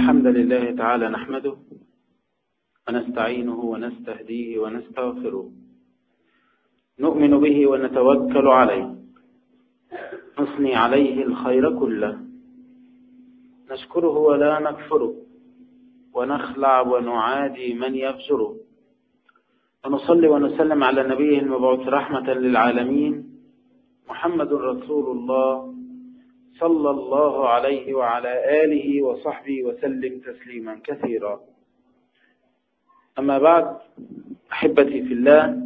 الحمد لله تعالى نحمده ونستعينه ونستهديه ونستغفره نؤمن به ونتوكل عليه نثني عليه الخير كله نشكره ولا نكفره ونخلع ونعادي من يفجره ونصلي ونسلم على نبيه المبعوث رحمة للعالمين محمد رسول الله صلى الله عليه وعلى آله وصحبه وسلم تسليما كثيرا أما بعد أحبتي في الله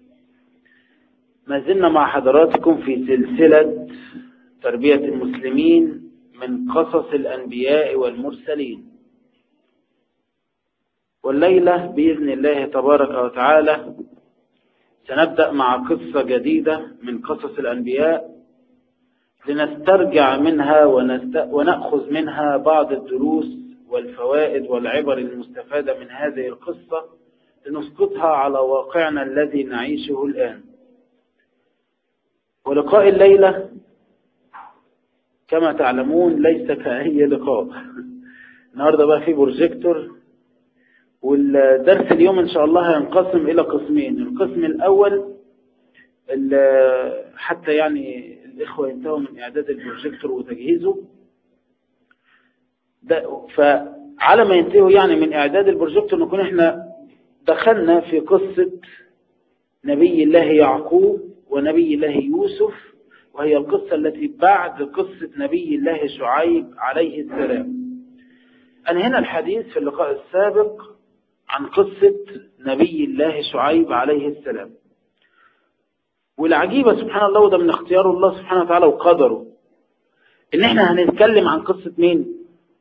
ما زلنا مع حضراتكم في سلسلة تربية المسلمين من قصص الأنبياء والمرسلين والليلة بإذن الله تبارك وتعالى سنبدأ مع قصة جديدة من قصص الأنبياء لنسترجع منها ونست... ونأخذ منها بعض الدروس والفوائد والعبر المستفادة من هذه القصة لنسقطها على واقعنا الذي نعيشه الآن ولقاء الليلة كما تعلمون ليس كأي لقاء النهاردة بقى في بروجيكتور والدرس اليوم إن شاء الله هينقسم إلى قسمين القسم الأول حتى يعني الإخوة ينتهوا من إعداد البروجيكتور وتجهيزه فعلى ما ينتهوا يعني من إعداد البروجيكتور نكون إحنا دخلنا في قصة نبي الله يعقوب ونبي الله يوسف وهي القصة التي بعد قصة نبي الله شعيب عليه السلام أنهينا الحديث في اللقاء السابق عن قصة نبي الله شعيب عليه السلام والعجيبة سبحان الله وده من اختيار الله سبحانه وتعالى وقدره ان احنا هنتكلم عن قصة مين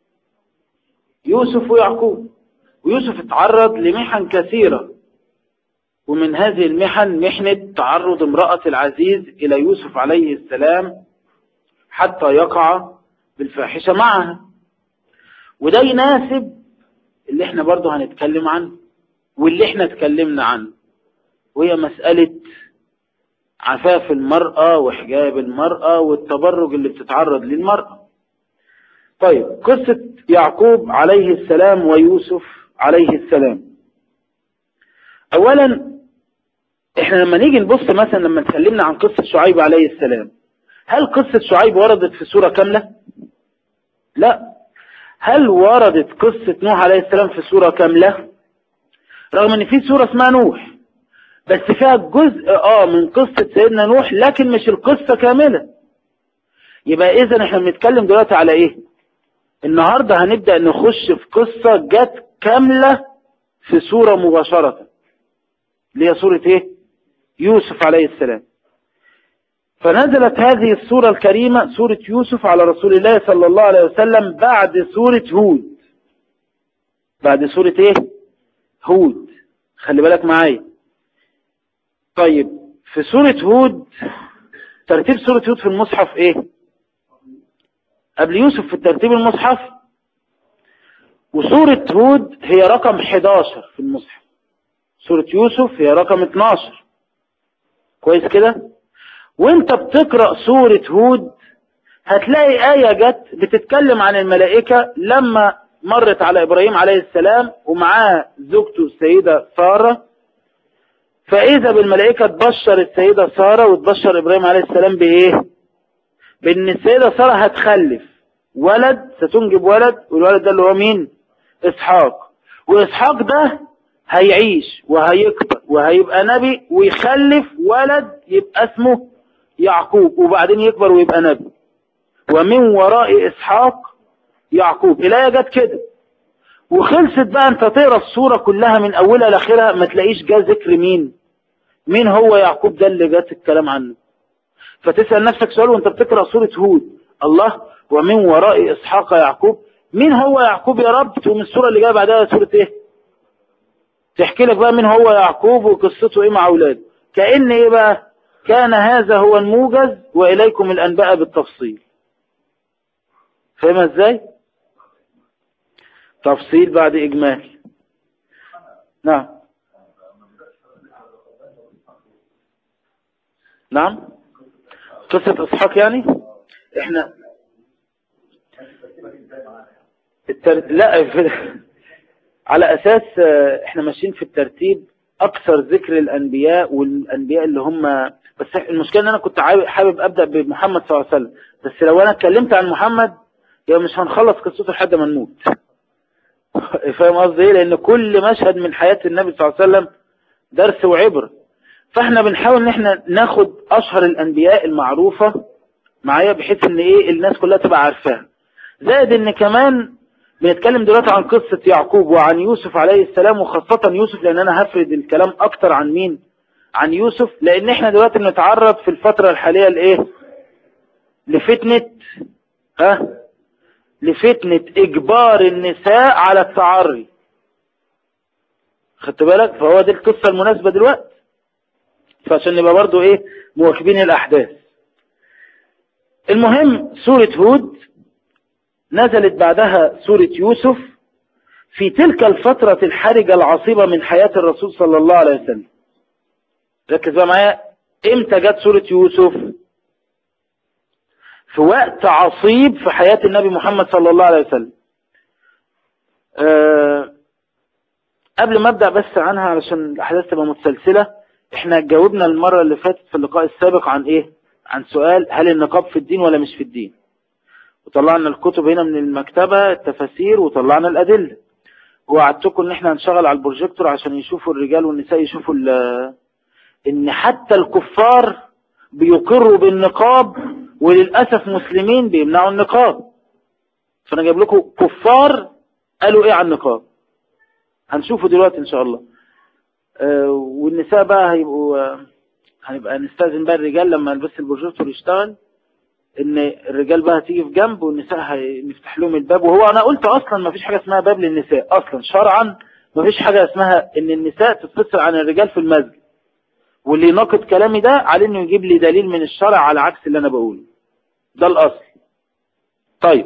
يوسف ويعقوب ويوسف اتعرض لمحن كثيرة ومن هذه المحن محنة تعرض امرأة العزيز إلى يوسف عليه السلام حتى يقع بالفاحشة معها وده يناسب اللي احنا برضه هنتكلم عنه واللي احنا اتكلمنا عنه وهي مسألة عفاف المرأة وحجاب المرأة والتبرج اللي بتتعرض للمرأة طيب قصة يعقوب عليه السلام ويوسف عليه السلام اولا احنا لما نيجي نبص مثلا لما اتكلمنا عن قصة شعيب عليه السلام هل قصة شعيب وردت في سورة كاملة لا هل وردت قصة نوح عليه السلام في سورة كاملة رغم ان في سورة اسمها نوح بس فيها جزء اه من قصة سيدنا نوح لكن مش القصة كاملة يبقى اذا احنا بنتكلم دلوقتي على ايه النهاردة هنبدأ نخش في قصة جت كاملة في سورة مباشرة اللي هي سورة ايه يوسف عليه السلام فنزلت هذه السورة الكريمة سورة يوسف على رسول الله صلى الله عليه وسلم بعد سورة هود بعد سورة ايه هود خلي بالك معايا طيب في سورة هود ترتيب سورة هود في المصحف ايه قبل يوسف في الترتيب المصحف وسورة هود هي رقم 11 في المصحف سورة يوسف هي رقم 12 كويس كده وانت بتقرأ سورة هود هتلاقي آية جت بتتكلم عن الملائكة لما مرت على إبراهيم عليه السلام ومعاه زوجته السيدة سارة فإذا بالملائكة تبشر السيدة سارة وتبشر إبراهيم عليه السلام بإيه بأن السيدة سارة هتخلف ولد ستنجب ولد والولد ده اللي هو مين إسحاق وإسحاق ده هيعيش وهيكبر وهيبقى نبي ويخلف ولد يبقى اسمه يعقوب وبعدين يكبر ويبقى نبي ومن وراء إسحاق يعقوب الآية جت كده وخلصت بقى انت تقرا الصورة كلها من اولها لاخرها ما تلاقيش جا ذكر مين مين هو يعقوب ده اللي جات الكلام عنه فتسأل نفسك سؤال وانت بتقرا سورة هود الله ومن وراء اسحاق يعقوب مين هو يعقوب يا رب تقوم السورة اللي جايه بعدها سورة ايه تحكي لك بقى مين هو يعقوب وقصته ايه مع اولاده كأن ايه بقى كان هذا هو الموجز واليكم الانباء بالتفصيل فاهمها ازاي تفصيل بعد إجمال نعم نعم قصة إسحاق يعني احنا التر... لا في... على أساس احنا ماشيين في الترتيب أكثر ذكر الأنبياء والأنبياء اللي هم بس المشكلة ان انا كنت حابب ابدأ بمحمد صلى الله عليه وسلم بس لو انا اتكلمت عن محمد يبقى مش هنخلص قصته لحد ما نموت فاهم قصدي ايه لان كل مشهد من حياة النبي صلى الله عليه وسلم درس وعبر فاحنا بنحاول ان احنا ناخد اشهر الانبياء المعروفة معايا بحيث ان ايه الناس كلها تبقى عارفاها زائد ان كمان بنتكلم دلوقتي عن قصة يعقوب وعن يوسف عليه السلام وخاصة يوسف لان انا هفرد الكلام اكتر عن مين عن يوسف لان احنا دلوقتي بنتعرض في الفترة الحالية لايه لفتنة ها لفتنة اجبار النساء على التعري خدت بالك فهو دي القصة المناسبة دلوقتي فعشان نبقى برضو ايه مواكبين الاحداث المهم سورة هود نزلت بعدها سورة يوسف في تلك الفترة الحرجة العصيبة من حياة الرسول صلى الله عليه وسلم ركز بقى معايا امتى جت سورة يوسف في وقت عصيب في حياة النبي محمد صلى الله عليه وسلم أه قبل ما ابدأ بس عنها علشان الاحداث تبقى متسلسلة احنا جاوبنا المرة اللي فاتت في اللقاء السابق عن ايه عن سؤال هل النقاب في الدين ولا مش في الدين وطلعنا الكتب هنا من المكتبة التفاسير وطلعنا الأدلة ووعدتكم ان احنا هنشغل على البروجيكتور عشان يشوفوا الرجال والنساء يشوفوا ان حتى الكفار بيقروا بالنقاب وللأسف مسلمين بيمنعوا النقاب فانا جايب لكم كفار قالوا ايه عن النقاب هنشوفه دلوقتي ان شاء الله آه والنساء بقى هيبقوا آه هنبقى نستاذن بقى الرجال لما بس البروجيكتور يشتغل ان الرجال بقى هتيجي في جنب والنساء هنفتح لهم الباب وهو انا قلت اصلا ما فيش حاجة اسمها باب للنساء اصلا شرعا ما فيش حاجة اسمها ان النساء تتفصل عن الرجال في المسجد واللي يناقض كلامي ده عليه انه يجيب لي دليل من الشرع على عكس اللي انا بقوله ده الاصل طيب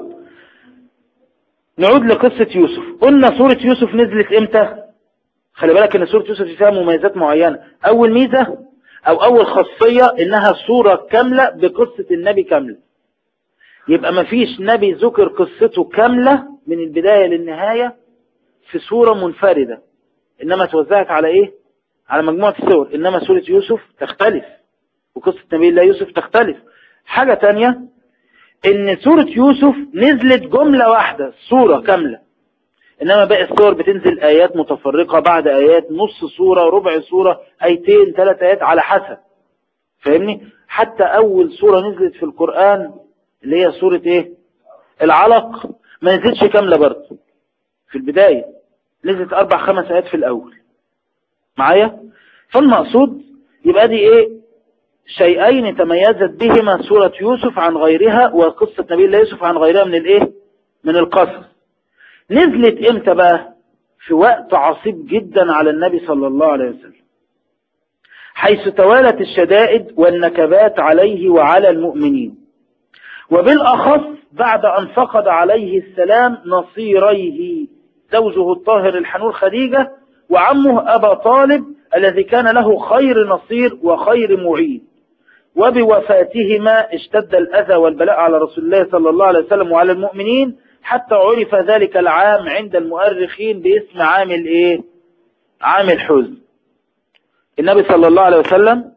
نعود لقصة يوسف قلنا سورة يوسف نزلت امتى خلي بالك ان سورة يوسف فيها مميزات معينة اول ميزة او اول خاصية انها سورة كاملة بقصة النبي كاملة يبقى ما فيش نبي ذكر قصته كاملة من البداية للنهاية في سورة منفردة انما توزعت على ايه على مجموعة السور انما سورة يوسف تختلف وقصة نبي الله يوسف تختلف حاجة تانية ان سورة يوسف نزلت جملة واحدة سورة كاملة انما باقي السور بتنزل ايات متفرقة بعد ايات نص سورة ربع سورة ايتين ثلاث ايات على حسب فاهمني حتى اول سورة نزلت في القرآن اللي هي سورة ايه العلق ما نزلتش كاملة برضه في البداية نزلت اربع خمس ايات في الاول معايا فالمقصود يبقى دي ايه شيئين تميزت بهما سورة يوسف عن غيرها وقصة نبي الله يوسف عن غيرها من الايه من القصص نزلت امتى بقى في وقت عصيب جدا على النبي صلى الله عليه وسلم حيث توالت الشدائد والنكبات عليه وعلى المؤمنين وبالأخص بعد أن فقد عليه السلام نصيريه زوجه الطاهر الحنون خديجة وعمه أبا طالب الذي كان له خير نصير وخير معين وبوفاتهما اشتد الأذى والبلاء على رسول الله صلى الله عليه وسلم وعلى المؤمنين حتى عرف ذلك العام عند المؤرخين باسم عام الايه عام الحزن النبي صلى الله عليه وسلم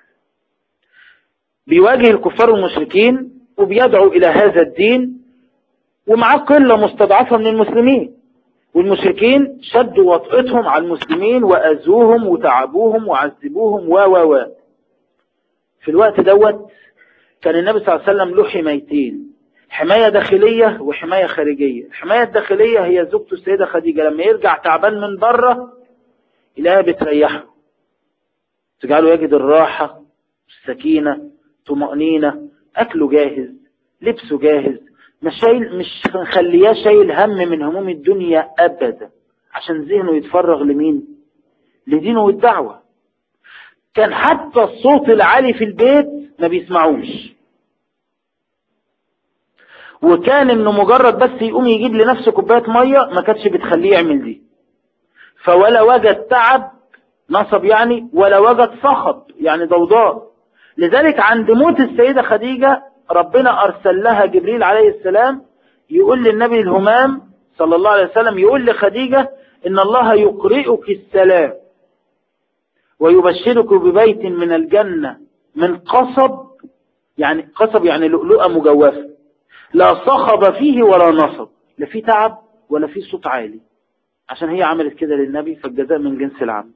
بيواجه الكفار والمشركين وبيدعو إلى هذا الدين ومعاه قلة مستضعفة من المسلمين والمشركين شدوا وطئتهم على المسلمين وأذوهم وتعبوهم وعذبوهم و و و في الوقت دوت كان النبي صلى الله عليه وسلم له حمايتين حماية داخلية وحماية خارجية الحماية الداخلية هي زوجته السيدة خديجة لما يرجع تعبان من بره إلهها بتريحه تجعله يجد الراحة السكينة طمأنينة أكله جاهز لبسه جاهز مش شايل مش مخلياه شايل هم من هموم الدنيا أبدا عشان ذهنه يتفرغ لمين لدينه والدعوة كان حتى الصوت العالي في البيت ما بيسمعوش وكان انه مجرد بس يقوم يجيب لنفسه كوبايه ميه ما كانتش بتخليه يعمل دي فولا وجد تعب نصب يعني ولا وجد صخب يعني ضوضاء لذلك عند موت السيدة خديجة ربنا أرسل لها جبريل عليه السلام يقول للنبي الهمام صلى الله عليه وسلم يقول لخديجة إن الله يقرئك السلام ويبشرك ببيت من الجنة من قصب يعني قصب يعني لؤلؤة مجوفة لا صخب فيه ولا نصب لا فيه تعب ولا فيه صوت عالي عشان هي عملت كده للنبي فالجزاء من جنس العمل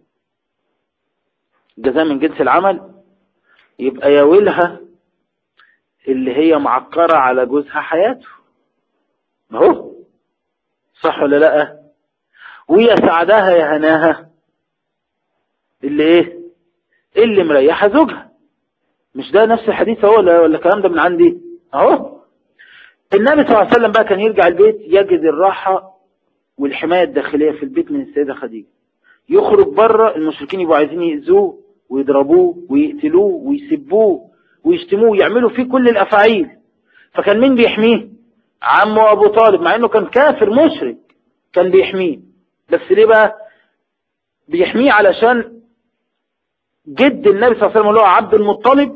الجزاء من جنس العمل يبقى يا ويلها اللي هي معكرة على جوزها حياته ما هو صح ولا لا ويا سعدها يا هناها اللي ايه اللي مريحة زوجها مش ده نفس الحديث هو ولا ولا الكلام ده من عندي اهو النبي صلى الله عليه وسلم بقى كان يرجع البيت يجد الراحة والحماية الداخلية في البيت من السيدة خديجة يخرج بره المشركين يبقوا عايزين يأذوه ويضربوه ويقتلوه ويسبوه ويشتموه ويعملوا فيه كل الأفاعيل فكان مين بيحميه عمه أبو طالب مع انه كان كافر مشرك كان بيحميه بس ليه بقى بيحميه علشان جد النبي صلى الله عليه وسلم اللي هو عبد المطلب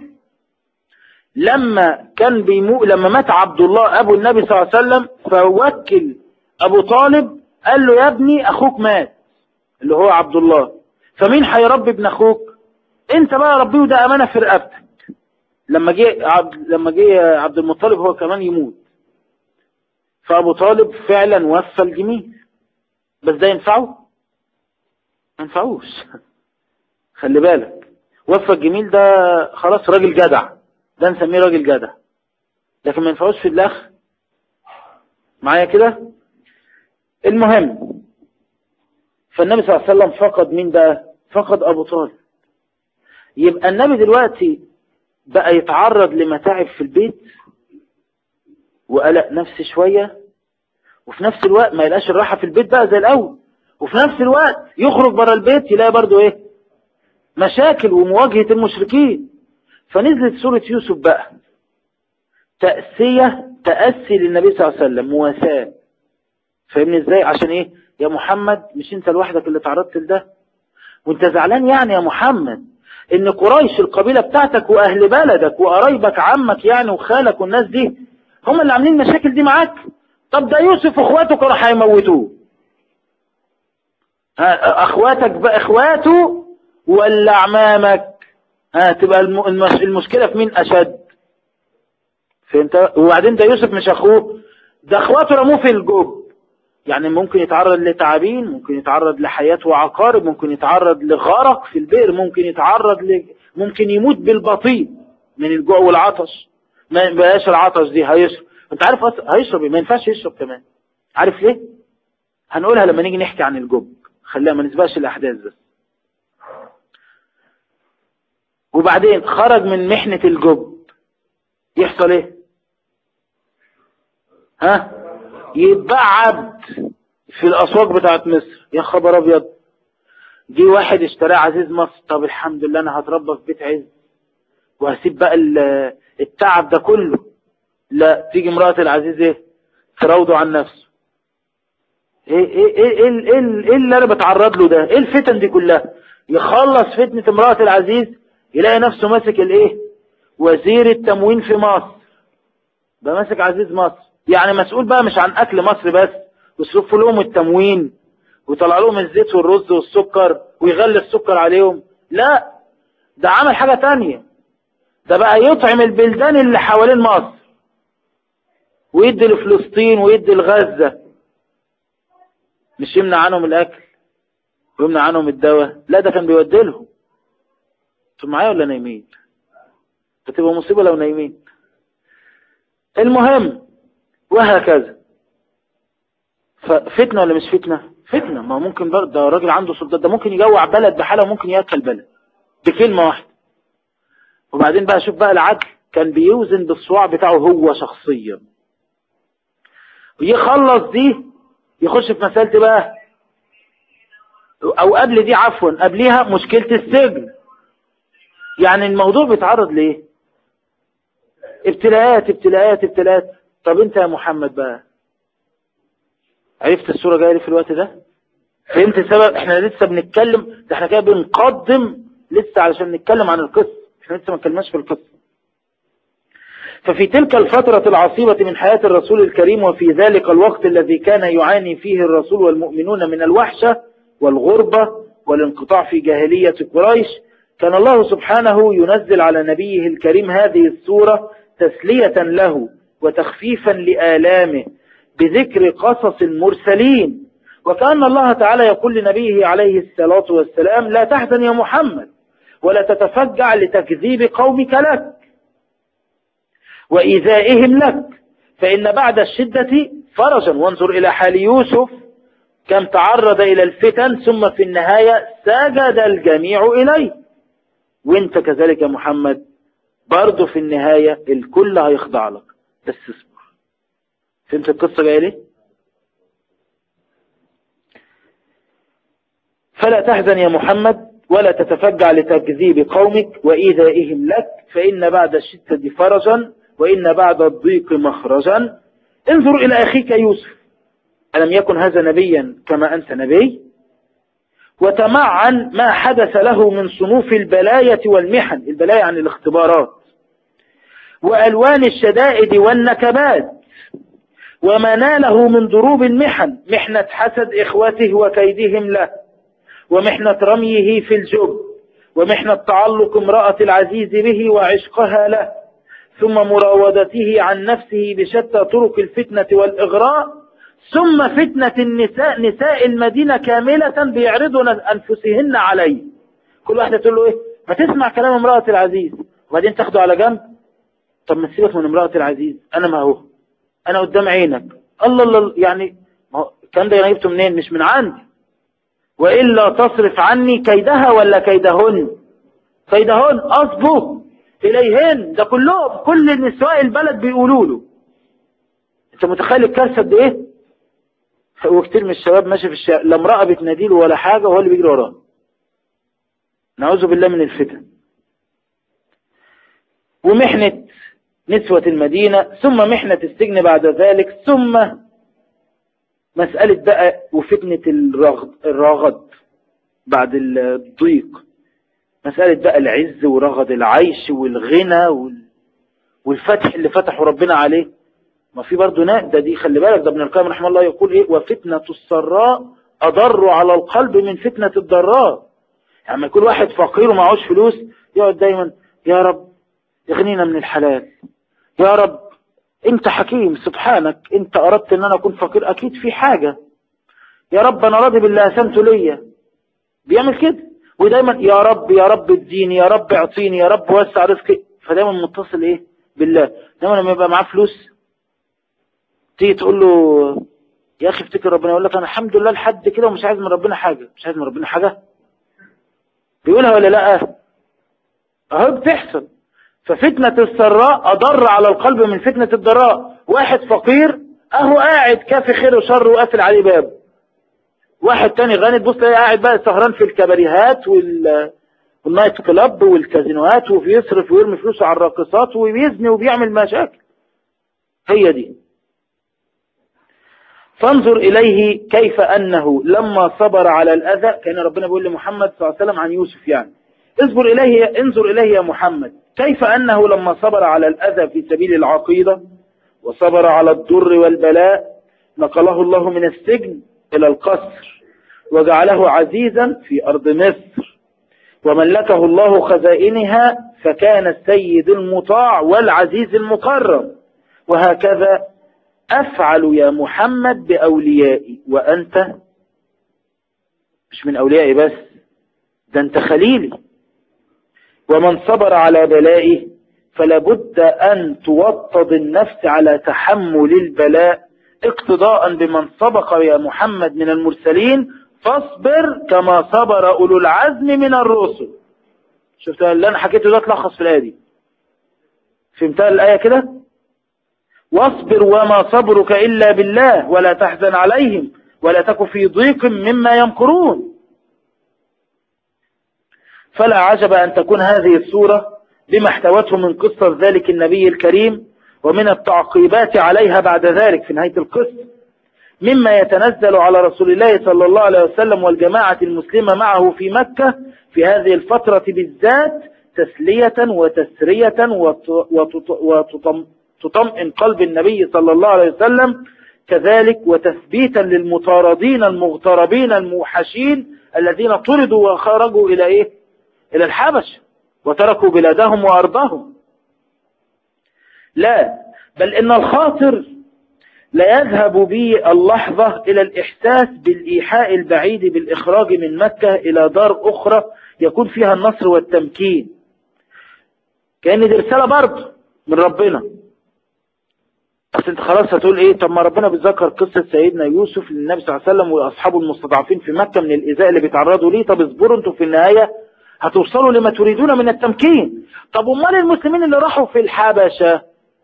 لما كان بيمو لما مات عبد الله ابو النبي صلى الله عليه وسلم فوكل ابو طالب قال له يا ابني اخوك مات اللي هو عبد الله فمين هيربي ابن اخوك انت بقى ربيه وده امانه في رقبتك لما جه عبد لما جه عبد المطلب هو كمان يموت فابو طالب فعلا وفى الجميل بس ده ينفعه ما ينفعوش خلي بالك وفى الجميل ده خلاص راجل جدع ده نسميه راجل جدع لكن ما ينفعوش في الاخ معايا كده المهم فالنبي صلى الله عليه وسلم فقد مين بقى فقد ابو طالب يبقى النبي دلوقتي بقى يتعرض لمتاعب في البيت وقلق نفسي شوية وفي نفس الوقت ما يلاقاش الراحة في البيت بقى زي الأول وفي نفس الوقت يخرج بره البيت يلاقي برضو ايه مشاكل ومواجهة المشركين فنزلت سورة يوسف بقى تأسية تأسي للنبي صلى الله عليه وسلم مواساة فاهمني ازاي عشان ايه يا محمد مش انت لوحدك اللي تعرضت لده وانت زعلان يعني يا محمد ان قريش القبيلة بتاعتك واهل بلدك وقرايبك عمك يعني وخالك والناس دي هم اللي عاملين المشاكل دي معاك طب ده يوسف واخواته كانوا هيموتوه اخواتك بقى اخواته ولا اعمامك ها تبقى المش... المشكلة في مين اشد فهمت وبعدين ده يوسف مش اخوه ده اخواته رموه في الجب يعني ممكن يتعرض لتعابين ممكن يتعرض لحياة وعقارب ممكن يتعرض لغرق في البئر ممكن يتعرض ل... ممكن يموت بالبطيء من الجوع والعطش ما بقاش العطش دي هيشرب انت عارف هيشرب ما ينفعش يشرب كمان عارف ليه هنقولها لما نيجي نحكي عن الجب خليها ما نسبقش الاحداث بس وبعدين خرج من محنة الجب يحصل ايه ها يتباع عبد في الاسواق بتاعت مصر يا خبر ابيض جه واحد اشتراه عزيز مصر طب الحمد لله انا هتربى في بيت عز وهسيب بقى التعب ده كله لا تيجي امرأة العزيز ايه تراوده عن نفسه ايه ايه ايه ايه, إيه, إيه اللي انا بتعرض له ده ايه الفتن دي كلها يخلص فتنة امرأة العزيز يلاقي نفسه ماسك الايه وزير التموين في مصر ده ماسك عزيز مصر يعني مسؤول بقى مش عن اكل مصر بس ويصرف لهم التموين ويطلع لهم الزيت والرز والسكر ويغلي السكر عليهم لا ده عمل حاجة تانية ده بقى يطعم البلدان اللي حوالين مصر ويدي لفلسطين ويدي لغزة مش يمنع عنهم الاكل ويمنع عنهم الدواء لا ده كان بيودي لهم انتوا معايا ولا نايمين بتبقى مصيبة لو نايمين المهم وهكذا ففتنة ولا مش فتنة فتنة ما ممكن برضه ده راجل عنده سلطات ده ممكن يجوع بلد بحالة وممكن يأكل بلد بكلمة واحدة وبعدين بقى شوف بقى العدل كان بيوزن بالصواع بتاعه هو شخصيا ويخلص دي يخش في مسألة بقى او قبل دي عفوا قبليها مشكلة السجن يعني الموضوع بيتعرض ليه ابتلاءات ابتلاءات ابتلاءات طب انت يا محمد بقى عرفت الصورة جاية لي في الوقت ده فهمت السبب احنا لسه بنتكلم ده احنا كده بنقدم لسه علشان نتكلم عن القصة احنا لسه ما اتكلمناش في القصة ففي تلك الفترة العصيبة من حياة الرسول الكريم وفي ذلك الوقت الذي كان يعاني فيه الرسول والمؤمنون من الوحشة والغربة والانقطاع في جاهلية قريش كان الله سبحانه ينزل على نبيه الكريم هذه السورة تسلية له وتخفيفا لآلامه بذكر قصص المرسلين وكأن الله تعالى يقول لنبيه عليه الصلاة والسلام لا تحزن يا محمد ولا تتفجع لتكذيب قومك لك وإيذائهم لك فإن بعد الشدة فرجا وانظر إلى حال يوسف كم تعرض إلى الفتن ثم في النهاية سجد الجميع إليه وانت كذلك يا محمد برضه في النهاية الكل هيخضع لك بس اصبر فهمت القصة جاية ليه فلا تحزن يا محمد ولا تتفجع لتكذيب قومك وإيذائهم لك فإن بعد الشدة فرجا وإن بعد الضيق مخرجا انظر إلى أخيك يوسف ألم يكن هذا نبيا كما أنت نبي وتمعن ما حدث له من صنوف البلاية والمحن البلايا عن الاختبارات وألوان الشدائد والنكبات وما ناله من ضروب المحن محنة حسد إخوته وكيدهم له ومحنة رميه في الجب ومحنة تعلق امرأة العزيز به وعشقها له ثم مراودته عن نفسه بشتى طرق الفتنة والإغراء ثم فتنة النساء نساء المدينة كاملة بيعرضن أنفسهن عليه كل واحدة تقول له إيه ما تسمع كلام امرأة العزيز وبعدين تاخده على جنب طب ما تسيبك من امرأة العزيز أنا ما هو أنا قدام عينك الله الله يعني كان ده جبته منين مش من عندي وإلا تصرف عني كيدها ولا كيدهن كيدهن أصبه إليهن ده كلهم كل نساء البلد بيقولوا له انت متخيل الكارثة قد ايه وكتير من الشباب ماشي في الشارع لا امرأة بتناديله ولا حاجة وهو اللي بيجري وراه نعوذ بالله من الفتن ومحنة نسوة المدينة ثم محنة السجن بعد ذلك ثم مسألة بقى وفتنة الرغد, الرغد بعد الضيق مسألة بقى العز ورغد العيش والغنى والفتح اللي فتحه ربنا عليه ما في برضه ده دي خلي بالك ده ابن القيم رحمه الله يقول ايه وفتنة السراء أضر على القلب من فتنة الضراء يعني كل واحد فقير ومعهوش فلوس يقعد دايما يا رب اغنينا من الحلال يا رب انت حكيم سبحانك انت اردت ان انا اكون فقير اكيد في حاجة يا رب انا راضي بالله اسمته ليا بيعمل كده ودايما يا رب يا رب اديني يا رب اعطيني يا رب وسع رزقي فدايما متصل ايه بالله دايما لما يبقى معاه فلوس تيجي تقول له يا اخي افتكر ربنا يقول لك انا الحمد لله لحد كده ومش عايز من ربنا حاجة مش عايز من ربنا حاجة بيقولها ولا لا اهو بتحصل ففتنة السراء أضر على القلب من فتنة الضراء واحد فقير أهو قاعد كافي خير وشر وقافل عليه باب واحد تاني غني تبص تلاقيه قاعد بقى سهران في الكباريهات وال والنايت كلاب والكازينوهات وبيصرف ويرمي فلوسه على الراقصات وبيزني وبيعمل مشاكل هي دي فانظر إليه كيف أنه لما صبر على الأذى كان ربنا بيقول لمحمد صلى الله عليه وسلم عن يوسف يعني انظر إليه, انظر إليه يا محمد كيف أنه لما صبر على الأذى في سبيل العقيدة وصبر على الضر والبلاء نقله الله من السجن إلى القصر وجعله عزيزا في أرض مصر وملكه الله خزائنها فكان السيد المطاع والعزيز المكرم وهكذا أفعل يا محمد بأوليائي وأنت مش من أوليائي بس ده أنت خليلي ومن صبر على بلائه فلابد أن توطد النفس على تحمل البلاء اقتضاء بمن سبق يا محمد من المرسلين فاصبر كما صبر أولو العزم من الرسل شفت اللي أنا حكيته ده تلخص في الآية دي فهمتها الآية كده واصبر وما صبرك إلا بالله ولا تحزن عليهم ولا تك في ضيق مما يمكرون فلا عجب أن تكون هذه السورة بما احتوته من قصة ذلك النبي الكريم ومن التعقيبات عليها بعد ذلك في نهاية القصة مما يتنزل على رسول الله صلى الله عليه وسلم والجماعة المسلمة معه في مكة في هذه الفترة بالذات تسلية وتسرية تطمئن قلب النبي صلى الله عليه وسلم كذلك وتثبيتا للمطاردين المغتربين الموحشين الذين طردوا وخرجوا إلى إيه إلى الحبش وتركوا بلادهم وأرضهم لا بل إن الخاطر لا يذهب بي اللحظة إلى الإحساس بالإيحاء البعيد بالإخراج من مكة إلى دار أخرى يكون فيها النصر والتمكين كأن دي رسالة برضه من ربنا بس انت خلاص هتقول ايه طب ما ربنا بيذكر قصة سيدنا يوسف للنبي صلى الله عليه وسلم واصحابه المستضعفين في مكة من الايذاء اللي بيتعرضوا ليه طب اصبروا انتوا في النهاية هتوصلوا لما تريدون من التمكين طب امال المسلمين اللي راحوا في الحبشة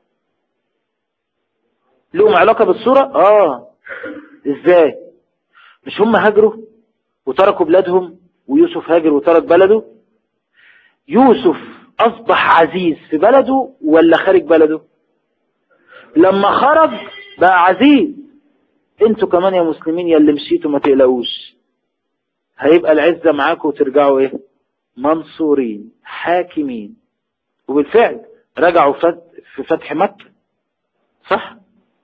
لهم علاقة بالصورة اه ازاي مش هم هاجروا وتركوا بلادهم ويوسف هاجر وترك بلده يوسف اصبح عزيز في بلده ولا خارج بلده لما خرج بقى عزيز انتوا كمان يا مسلمين يا اللي مشيتوا ما تقلقوش هيبقى العزة معاكم وترجعوا ايه منصورين حاكمين وبالفعل رجعوا في فتح مكة صح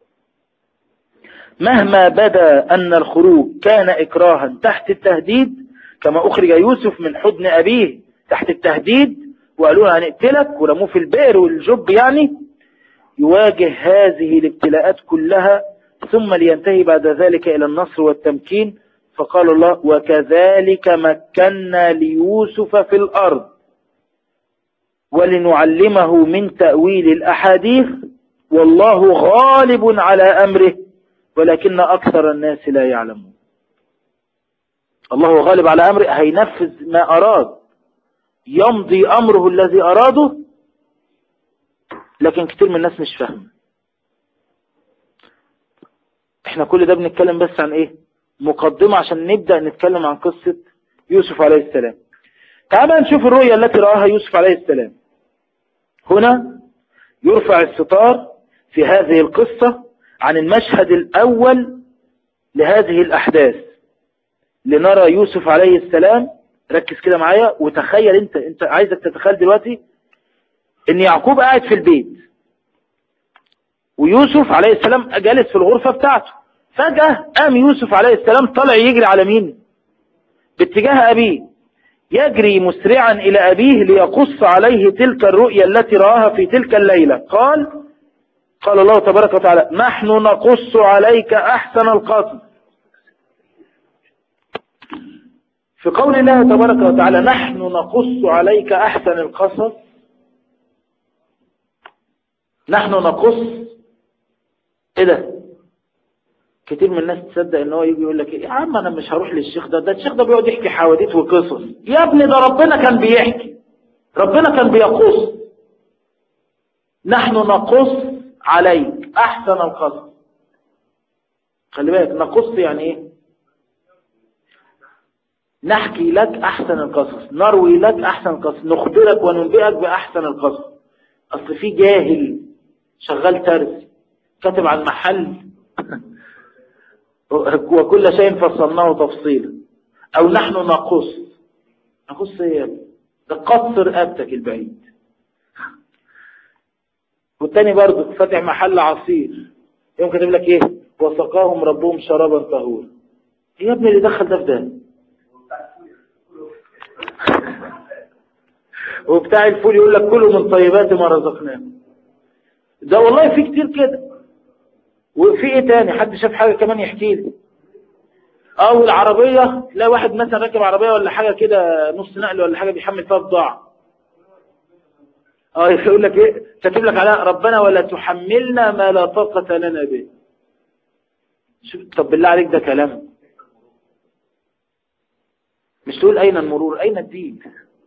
مهما بدا أن الخروج كان إكراها تحت التهديد كما أخرج يوسف من حضن أبيه تحت التهديد وقالوا له هنقتلك ورموه في البئر والجب يعني يواجه هذه الابتلاءات كلها ثم لينتهي بعد ذلك إلى النصر والتمكين فقال الله وكذلك مكنا ليوسف في الأرض ولنعلمه من تأويل الأحاديث والله غالب على أمره ولكن أكثر الناس لا يعلمون الله غالب على أمره هينفذ ما أراد يمضي أمره الذي أراده لكن كتير من الناس مش فاهم احنا كل ده بنتكلم بس عن ايه مقدمة عشان نبدأ نتكلم عن قصة يوسف عليه السلام تعال نشوف الرؤية التي رآها يوسف عليه السلام هنا يرفع الستار في هذه القصة عن المشهد الأول لهذه الأحداث لنرى يوسف عليه السلام ركز كده معايا وتخيل انت انت عايزك تتخيل دلوقتي ان يعقوب قاعد في البيت ويوسف عليه السلام جالس في الغرفة بتاعته فجأة قام يوسف عليه السلام طلع يجري على مين باتجاه أبيه يجري مسرعا إلى أبيه ليقص عليه تلك الرؤيا التي رآها في تلك الليلة قال قال الله تبارك وتعالى نحن نقص عليك أحسن القصص في قول الله تبارك وتعالى نحن نقص عليك أحسن القصص نحن نقص ايه ده كتير من الناس تصدق ان هو يجي يقول لك يا عم انا مش هروح للشيخ ده ده الشيخ ده بيقعد يحكي حواديت وقصص يا ابني ده ربنا كان بيحكي ربنا كان بيقص نحن نقص عليك احسن القصص خلي بالك نقص يعني ايه نحكي لك احسن القصص نروي لك احسن القصص نخبرك وننبئك باحسن القصص اصل في جاهل شغال ترس كاتب على المحل وكل شيء فصلناه تفصيلا او نحن نقص نقص ايه ده قصر رقبتك البعيد والتاني برضه فاتح محل عصير يوم كاتب لك ايه وسقاهم ربهم شرابا طهورا ايه يا ابني اللي دخل ده في ده وبتاع الفول يقول لك كلوا من طيبات ما رزقناكم ده والله في كتير كده وفي ايه تاني حد شاف حاجة كمان يحكي لي او العربية لا واحد مثلا راكب عربية ولا حاجة كده نص نقل ولا حاجة بيحمل فيها بضاعة اه يقول لك ايه كاتب لك عليها ربنا ولا تحملنا ما لا طاقة لنا به شوف طب بالله عليك ده كلام مش تقول اين المرور اين الدين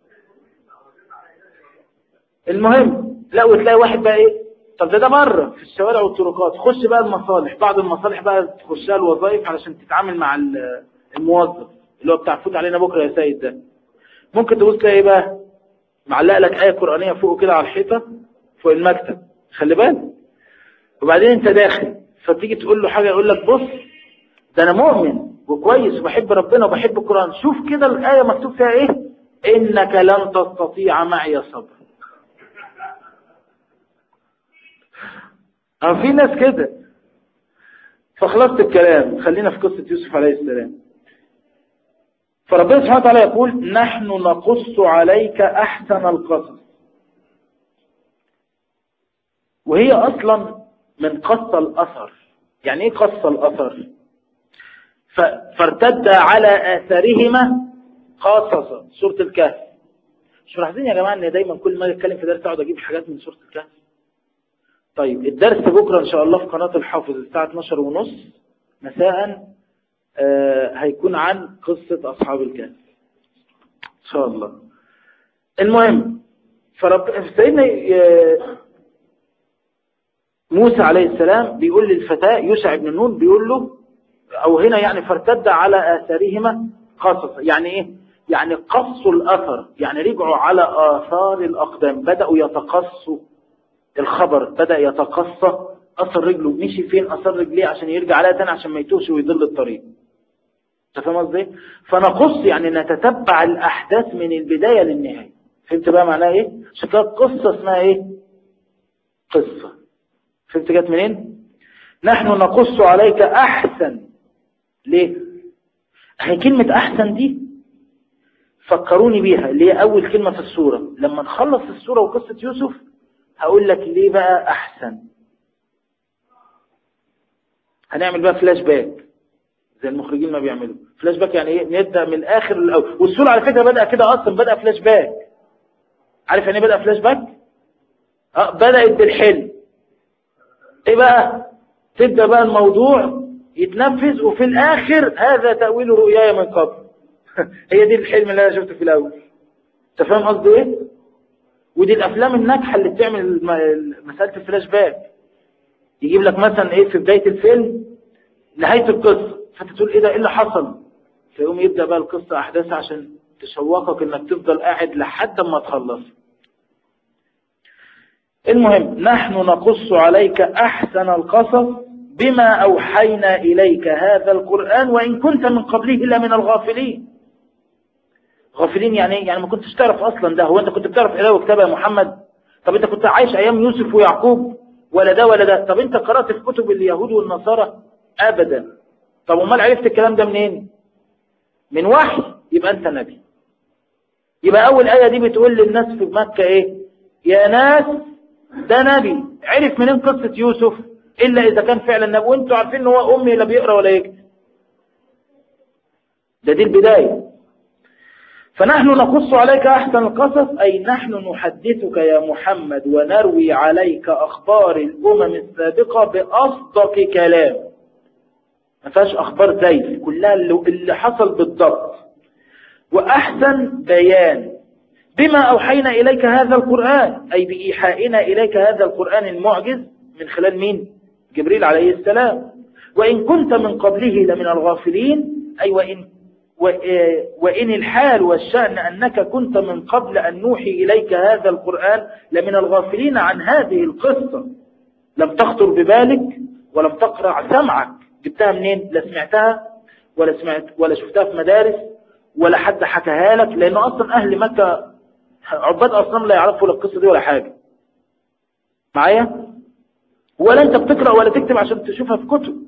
المهم لا وتلاقي واحد بقى ايه طب ده ده بره في الشوارع والطرقات خش بقى المصالح بعض المصالح بقى تخشها الوظائف علشان تتعامل مع الموظف اللي هو بتاع فوت علينا بكره يا سيد ده ممكن تبص تلاقي ايه بقى معلق لك آية قرآنية فوق كده على الحيطة فوق المكتب خلي بالك وبعدين انت داخل فتيجي تقول له حاجة يقول لك بص ده انا مؤمن وكويس وبحب ربنا وبحب القرآن شوف كده الآية مكتوب فيها ايه انك لن تستطيع معي صبر اه في ناس كده فخلصت الكلام خلينا في قصة يوسف عليه السلام فربنا سبحانه وتعالى يقول نحن نقص عليك أحسن القصص وهي أصلا من قص الأثر يعني ايه قص الأثر فارتد على آثارهما قاصصا سورة الكهف مش ملاحظين يا جماعة ان دايما كل ما اتكلم في درس اقعد اجيب حاجات من سورة الكهف طيب الدرس بكرة ان شاء الله في قناة الحافظ الساعة 12 ونص مساء آه هيكون عن قصة اصحاب الكهف ان شاء الله المهم فرب سيدنا آه موسى عليه السلام بيقول للفتاة يوسع بن نون بيقول له او هنا يعني فارتد على اثارهما قصص يعني ايه يعني قصوا الاثر يعني رجعوا على اثار الاقدام بدأوا يتقصوا الخبر بدأ يتقصى اثر رجله مشي فين اثر رجليه عشان يرجع عليها تاني عشان ما يتوهش ويضل الطريق انت فاهم قصدي فنقص يعني نتتبع الاحداث من البداية للنهاية فهمت بقى معناها ايه عشان كده قصة اسمها ايه قصة فهمت جت منين نحن نقص عليك احسن ليه هي كلمة احسن دي فكروني بيها اللي هي اول كلمة في السورة لما نخلص السورة وقصة يوسف هقول لك ليه بقى احسن هنعمل بقى فلاش باك زي المخرجين ما بيعملوا فلاش باك يعني ايه نبدا من الاخر للاول والسورة على فكرة بدأ كده اصلا بدأ فلاش باك عارف يعني ايه بدأ فلاش باك اه بدأت بالحلم ايه بقى تبدأ بقى الموضوع يتنفذ وفي الاخر هذا تأويل رؤياي من قبل هي دي الحلم اللي انا شفته في الاول انت فاهم قصدي ايه ودي الافلام الناجحه اللي بتعمل مساله الفلاش باك يجيب لك مثلا ايه في بدايه الفيلم نهايه القصه فانت تقول ايه ده ايه اللي حصل فيقوم يبدا بقى القصه احداثها عشان تشوقك انك تفضل قاعد لحد ما تخلص المهم نحن نقص عليك احسن القصص بما اوحينا اليك هذا القران وان كنت من قبله لمن الغافلين غافلين يعني ايه يعني ما كنتش تعرف اصلا ده هو انت كنت بتعرف قراءه وكتابه يا محمد طب انت كنت عايش ايام يوسف ويعقوب ولا ده ولا ده طب انت قرات في كتب اليهود والنصارى ابدا طب امال عرفت الكلام ده منين من وحي يبقى انت نبي يبقى اول ايه دي بتقول للناس في مكه ايه يا ناس ده نبي عرف منين قصه يوسف الا اذا كان فعلا نبي وانتوا عارفين ان هو امي لا بيقرا ولا يكتب ده دي البدايه فنحن نقص عليك أحسن القصص أي نحن نحدثك يا محمد ونروي عليك أخبار الأمم السابقة بأصدق كلام ما فيهاش أخبار زيف كلها اللي حصل بالضبط وأحسن بيان بما أوحينا إليك هذا القرآن أي بإيحائنا إليك هذا القرآن المعجز من خلال مين؟ جبريل عليه السلام وإن كنت من قبله لمن الغافلين أي وإن وإن الحال والشأن أنك كنت من قبل أن نوحي إليك هذا القرآن لمن الغافلين عن هذه القصة لم تخطر ببالك ولم تقرع سمعك جبتها منين لا سمعتها ولا سمعت ولا شفتها في مدارس ولا حد حكاها لك لأن أصلا أهل مكة عباد أصلا لا يعرفوا القصة دي ولا حاجة معايا ولا أنت بتقرأ ولا تكتب عشان تشوفها في كتب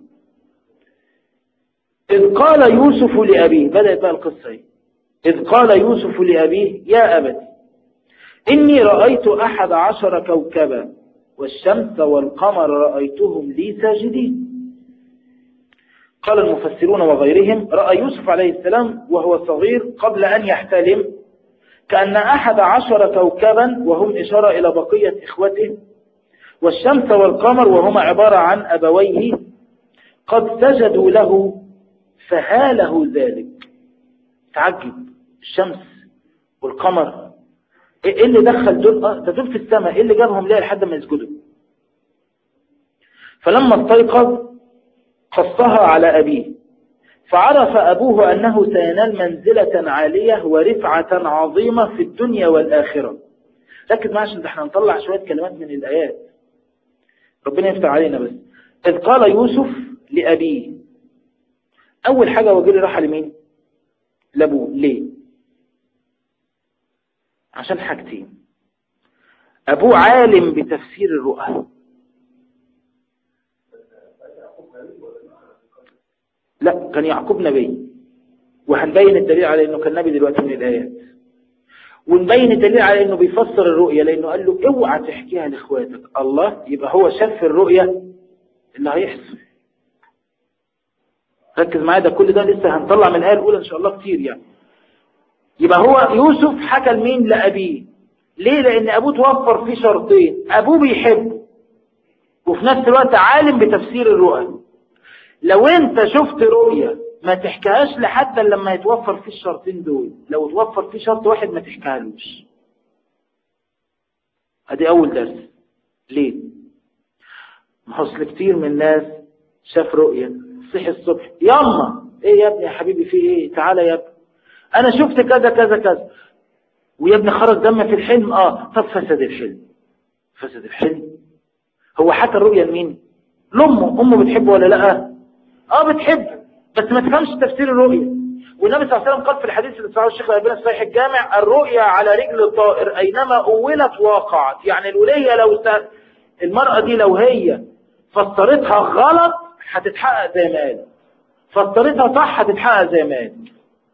إذ قال يوسف لأبيه بدأت بقى القصة ايه إذ قال يوسف لأبيه يا أبت إني رأيت أحد عشر كوكبا والشمس والقمر رأيتهم لي ساجدين قال المفسرون وغيرهم رأى يوسف عليه السلام وهو صغير قبل أن يحتلم كأن أحد عشر كوكبا وهم إشارة إلى بقية إخوته والشمس والقمر وهما عبارة عن أبويه قد سجدوا له فهاله ذلك تعجب الشمس والقمر ايه اللي دخل دول ده دول في السماء ايه اللي جابهم ليه لحد ما يسجدوا فلما استيقظ قصها على أبيه فعرف أبوه أنه سينال منزلة عالية ورفعة عظيمة في الدنيا والآخرة ركز معي عشان احنا نطلع شوية كلمات من الآيات ربنا يفتح علينا بس إذ قال يوسف لأبيه أول حاجة وجري راح لمين لأبوه ليه عشان حاجتين أبوه عالم بتفسير الرؤى لا كان يعقوب نبي وهنبين الدليل على انه كان نبي دلوقتي من الايات ونبين الدليل على انه بيفسر الرؤية لانه قال له اوعى تحكيها لاخواتك الله يبقى هو شاف الرؤية اللي هيحصل ركز معايا ده كل ده لسه هنطلع من الآية الأولى إن شاء الله كتير يعني يبقى هو يوسف حكى لمين لأبيه ليه لأن أبوه توفر فيه شرطين أبوه بيحبه وفي نفس الوقت عالم بتفسير الرؤى لو انت شفت رؤية ما تحكيهاش لحد لما يتوفر فيه الشرطين دول لو توفر فيه شرط واحد ما تحكيهالوش ادي اول درس ليه ما اصل كتير من الناس شاف رؤية صحي الصبح يلا ايه يا ابني يا حبيبي في ايه تعالى يا ابني انا شفت كذا كذا كذا ويا ابني خرج دم في الحلم اه طب فسد الحلم فسد الحلم هو حكى الرؤية لمين لامه امه بتحبه ولا لا اه بتحبه بس ما تفهمش تفسير الرؤية والنبي صلى الله عليه وسلم قال في الحديث اللي صحيح الشيخ الألباني في صحيح الجامع الرؤيا على رجل الطائر أينما أولت وقعت يعني الولية لو س... المرأة دي لو هي فسرتها غلط هتتحقق زي ما قال فسرتها صح هتتحقق زي ما قال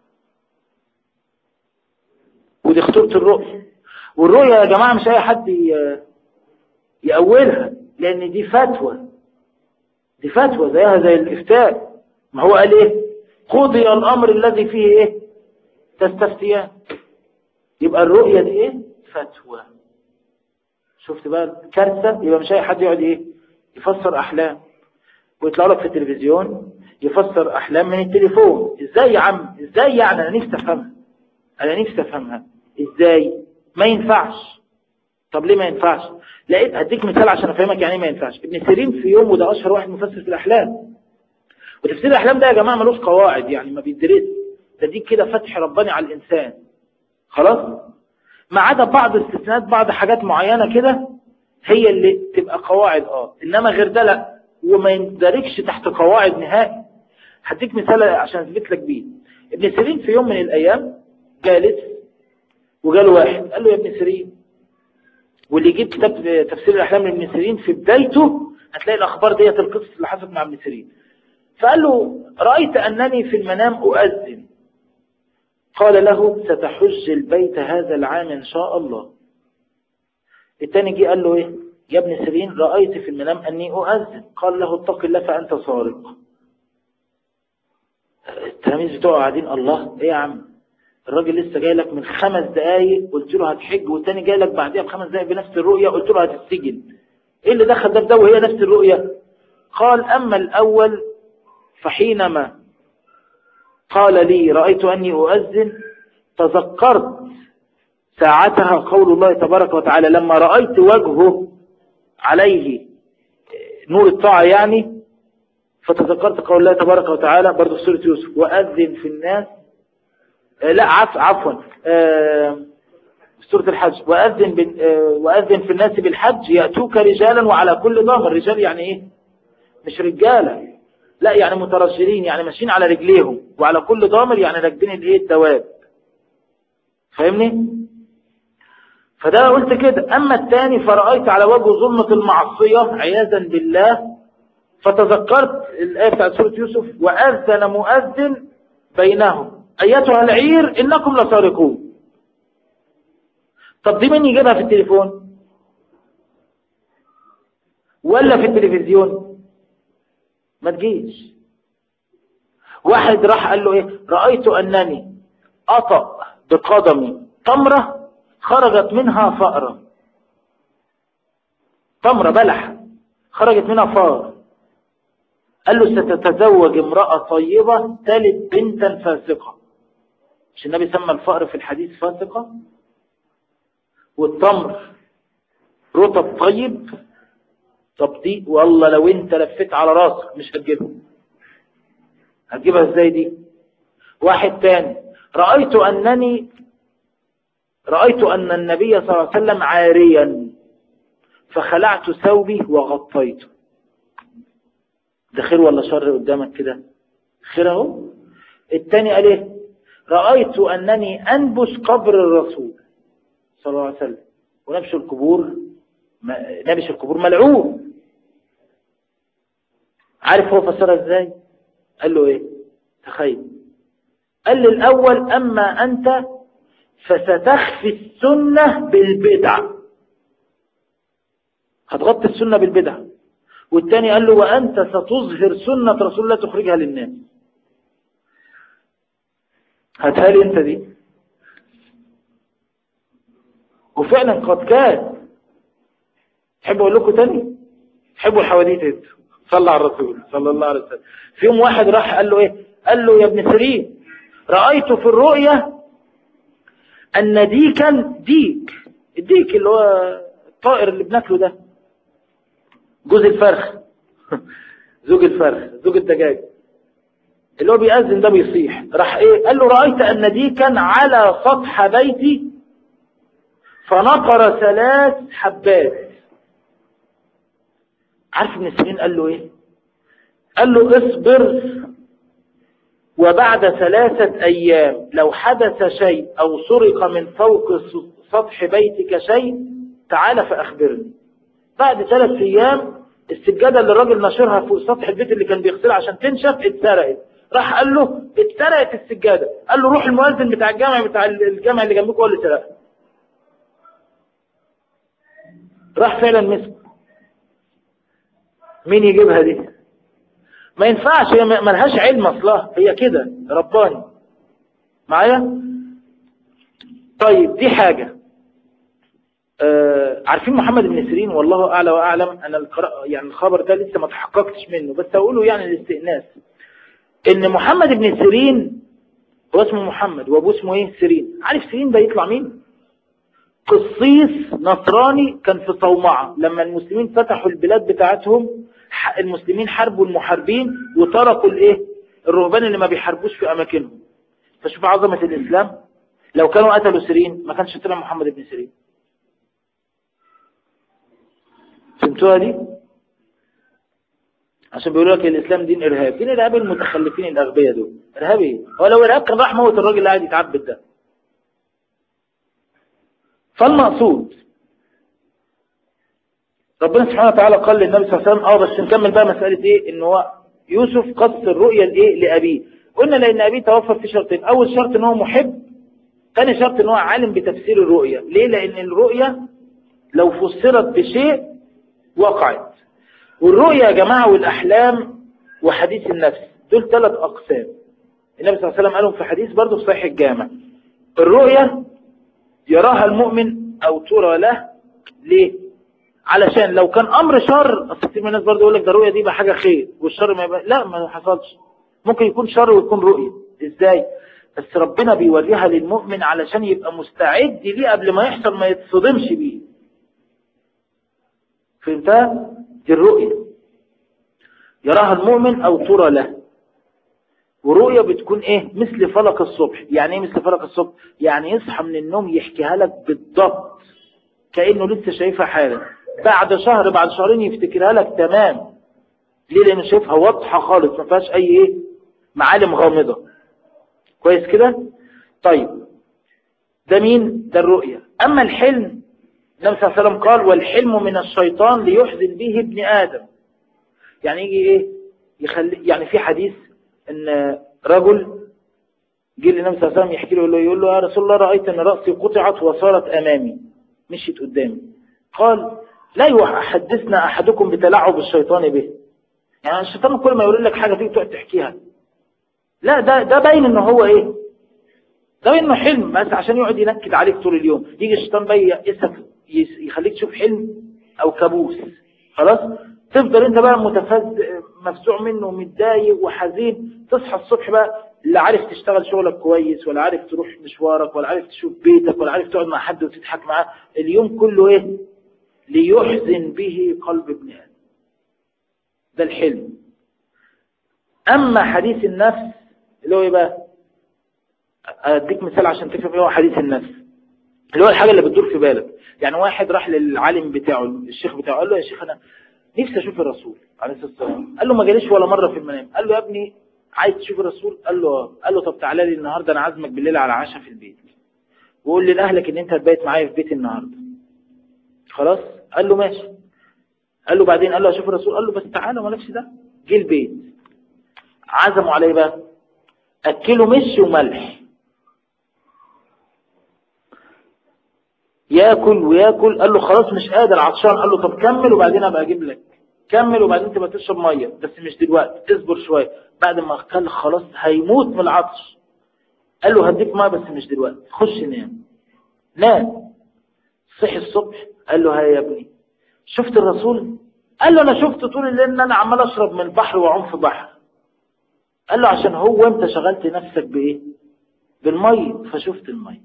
ودي خطورة الرؤية والرؤية يا جماعة مش أي حد ي... يأولها لأن دي فتوى دي فتوى زيها زي الإفتاء ما هو قال إيه قضي الأمر الذي فيه إيه تستفتيان يبقى الرؤية دي إيه فتوى شفت بقى كارثة يبقى مش أي حد يقعد إيه يفسر أحلام ويطلع لك في التلفزيون يفسر أحلام من التليفون إزاي يا عم إزاي يعني أنا نفسي أفهمها أنا نفسي أفهمها إزاي ما ينفعش طب ليه ما ينفعش لقيت هديك مثال عشان أفهمك يعني ما ينفعش ابن سيرين في يوم وده أشهر واحد مفسر في الأحلام وتفسير الأحلام ده يا جماعة ملوش قواعد يعني ما بيدرس ده دي كده فتح رباني على الإنسان خلاص ما عدا بعض استثناءات بعض حاجات معينة كده هي اللي تبقى قواعد اه إنما غير ده لا وما يندرجش تحت قواعد نهائي هديك مثال عشان اثبت لك بيه ابن سيرين في يوم من الأيام جالس وجاله واحد قال له يا ابن سيرين واللي يجيب كتاب تفسير الأحلام لابن سيرين في بدايته هتلاقي الأخبار ديت القصص اللي حصلت مع ابن سيرين فقال له رأيت أنني في المنام أؤذن قال له ستحج البيت هذا العام إن شاء الله التاني جه قال له إيه يا ابن سيرين رأيت في المنام أني أؤذن قال له اتق الله فأنت سارق التلاميذ بتوعه قاعدين الله إيه يا عم الراجل لسه جاي لك من خمس دقايق قلت له هتحج والتاني جاي لك بعديها بخمس دقايق بنفس الرؤية قلت له هتتسجن ايه اللي دخل ده بده وهي نفس الرؤية قال اما الاول فحينما قال لي رأيت اني اؤذن تذكرت ساعتها قول الله تبارك وتعالى لما رأيت وجهه عليه نور الطاعة يعني فتذكرت قول الله تبارك وتعالى برضو في سورة يوسف وأذن في الناس لا عف عفوا سورة الحج وأذن, وأذن في الناس بالحج يأتوك رجالا وعلى كل ضامر رجال يعني ايه مش رجالة لا يعني مترجلين يعني ماشيين على رجليهم وعلى كل ضامر يعني راكبين الايه الدواب فاهمني فده قلت كده اما الثاني فرأيت على وجه ظلمة المعصية عياذا بالله فتذكرت الآية بتاعت سورة يوسف وأذن مؤذن بينهم أيتها العير إنكم لسارقون طب دي مين يجيبها في التليفون ولا في التلفزيون ما تجيش واحد راح قال له ايه رأيت أنني أطأ بقدمي تمرة خرجت منها فأرة تمرة بلح خرجت منها فار قال له ستتزوج امرأة طيبة تلد بنتا فاسقة مش النبي سمى الفأر في الحديث فاسقة والتمر رطب طيب طب دي والله لو انت لفيت على راسك مش هتجيبها هتجيبها ازاي دي واحد تاني رأيت أنني رأيت أن النبي صلى الله عليه وسلم عاريا فخلعت ثوبي وغطيته ده خير ولا شر قدامك كده خير اهو التاني قال ايه رأيت أنني أنبش قبر الرسول صلى الله عليه وسلم ونبش القبور نبش القبور ملعون عارف هو فسرها ازاي قال له ايه تخيل قال لي الاول اما انت فستخفي السنة بالبدعة هتغطي السنة بالبدعة والتاني قال له وأنت ستظهر سنة رسول الله تخرجها للناس هاتها لي انت دي وفعلا قد كان تحبوا اقول لكم تاني تحبوا الحواديت انت صلى على الرسول صلى الله عليه وسلم في يوم واحد راح قال له ايه قال له يا ابن سيرين رأيت في الرؤية ان ديكا ديك الديك اللي هو الطائر اللي بناكله ده جوز الفرخ زوج الفرخ زوج الدجاج اللي هو بيأذن ده بيصيح راح ايه قال له رأيت ان ديكا على سطح بيتي فنقر ثلاث حبات عارف ابن سيرين قال له ايه قال له اصبر وبعد ثلاثة ايام لو حدث شيء او سرق من فوق سطح بيتك شيء تعال فاخبرني بعد ثلاث ايام السجادة اللي الراجل نشرها فوق سطح البيت اللي كان بيغسلها عشان تنشف اتسرقت راح قال له اتسرقت السجادة قال له روح المؤذن بتاع الجامع بتاع الجامع اللي جنبك هو اللي سرقها راح فعلا مسك مين يجيبها دي ما ينفعش هي ملهاش علم اصلها هي كده رباني معايا طيب دي حاجة آه عارفين محمد بن سيرين والله اعلى واعلم انا القراء يعني الخبر ده لسه ما تحققتش منه بس اقوله يعني الاستئناس ان محمد بن سيرين هو اسمه محمد وابوه اسمه ايه سيرين عارف سيرين ده يطلع مين قصيص نصراني كان في صومعة لما المسلمين فتحوا البلاد بتاعتهم المسلمين حاربوا المحاربين وتركوا الايه الرهبان اللي ما بيحاربوش في اماكنهم فشوف عظمة الاسلام لو كانوا قتلوا سيرين ما كانش طلع محمد بن سيرين فهمتوها دي عشان بيقولوا لك الاسلام دين ارهاب دين ارهاب المتخلفين الاغبياء دول ارهاب ايه هو لو ارهاب كان راح موت الراجل اللي قاعد يتعبد ده فالمقصود ربنا سبحانه وتعالى قال للنبي صلى الله عليه وسلم اه بس نكمل بقى مسألة ايه ان هو يوسف قص الرؤيا لايه لابيه قلنا لان ابيه توفى في شرطين اول شرط ان هو محب ثاني شرط ان هو عالم بتفسير الرؤيا ليه لان الرؤيا لو فسرت بشيء وقعت والرؤيا يا جماعة والاحلام وحديث النفس دول ثلاث اقسام النبي صلى الله عليه وسلم قالهم في حديث برضه في صحيح الجامع الرؤيا يراها المؤمن او ترى له ليه علشان لو كان امر شر اصل كتير من الناس برضه يقول لك ده الرؤيه دي بقى حاجه خير والشر ما يبقى لا ما حصلش ممكن يكون شر ويكون رؤيه ازاي بس ربنا بيوريها للمؤمن علشان يبقى مستعد ليه قبل ما يحصل ما يتصدمش بيه فهمتها دي الرؤيه يراها المؤمن او ترى له ورؤية بتكون ايه مثل فلق الصبح يعني ايه مثل فلق الصبح يعني يصحى من النوم يحكيها لك بالضبط كأنه لسه شايفها حالا بعد شهر بعد شهرين يفتكرها لك تمام ليه لانه شايفها واضحة خالص ما فيهاش اي ايه معالم غامضة كويس كده طيب ده مين ده الرؤية اما الحلم النبي صلى الله عليه وسلم قال والحلم من الشيطان ليحزن به ابن ادم يعني يجي ايه يخلي يعني في حديث ان رجل جه للنبي صلى الله عليه وسلم يحكي له يقول له يا رسول الله رأيت ان رأسي قطعت وصارت امامي مشيت قدامي قال لا يحدثنا احدكم بتلاعب الشيطان به يعني الشيطان كل ما يقول لك حاجة تيجي تقعد تحكيها لا ده ده باين ان هو ايه ده باين انه حلم بس عشان يقعد ينكد عليك طول اليوم يجي الشيطان بقى يأسك يخليك تشوف حلم او كابوس خلاص تفضل انت بقى متفز مفزوع منه ومتضايق وحزين تصحى الصبح بقى لا عارف تشتغل شغلك كويس ولا عارف تروح مشوارك ولا عارف تشوف بيتك ولا عارف تقعد مع حد وتضحك معاه اليوم كله ايه ليحزن به قلب ابن ادم ده الحلم اما حديث النفس اللي هو ايه بقى اديك مثال عشان تفهم ايه هو حديث النفس اللي هو الحاجه اللي بتدور في بالك يعني واحد راح للعالم بتاعه الشيخ بتاعه قال له يا شيخ انا نفسي اشوف الرسول عليه الصلاه والسلام قال له ما جاليش ولا مره في المنام قال له يا ابني عايز تشوف الرسول قال له قال له طب تعالى لي النهارده انا عازمك بالليل على عشاء في البيت وقول لاهلك ان انت هتبيت معايا في بيتي النهارده خلاص قال له ماشي قال له بعدين قال له اشوف الرسول قال له بس تعالى مالكش ده جه البيت عزموا عليه بقى اكله مش وملح ياكل وياكل قال له خلاص مش قادر عطشان قال له طب كمل وبعدين ابقى اجيب لك كمل وبعدين تبقى تشرب ميه بس مش دلوقتي اصبر شويه بعد ما كان خلاص هيموت من العطش قال له هديك ميه بس مش دلوقتي خش نام نام صحي الصبح قال له ها يا ابني شفت الرسول قال له انا شفت طول الليل ان انا عمال اشرب من البحر واعوم في بحر قال له عشان هو انت شغلت نفسك بايه بالميه فشفت الميه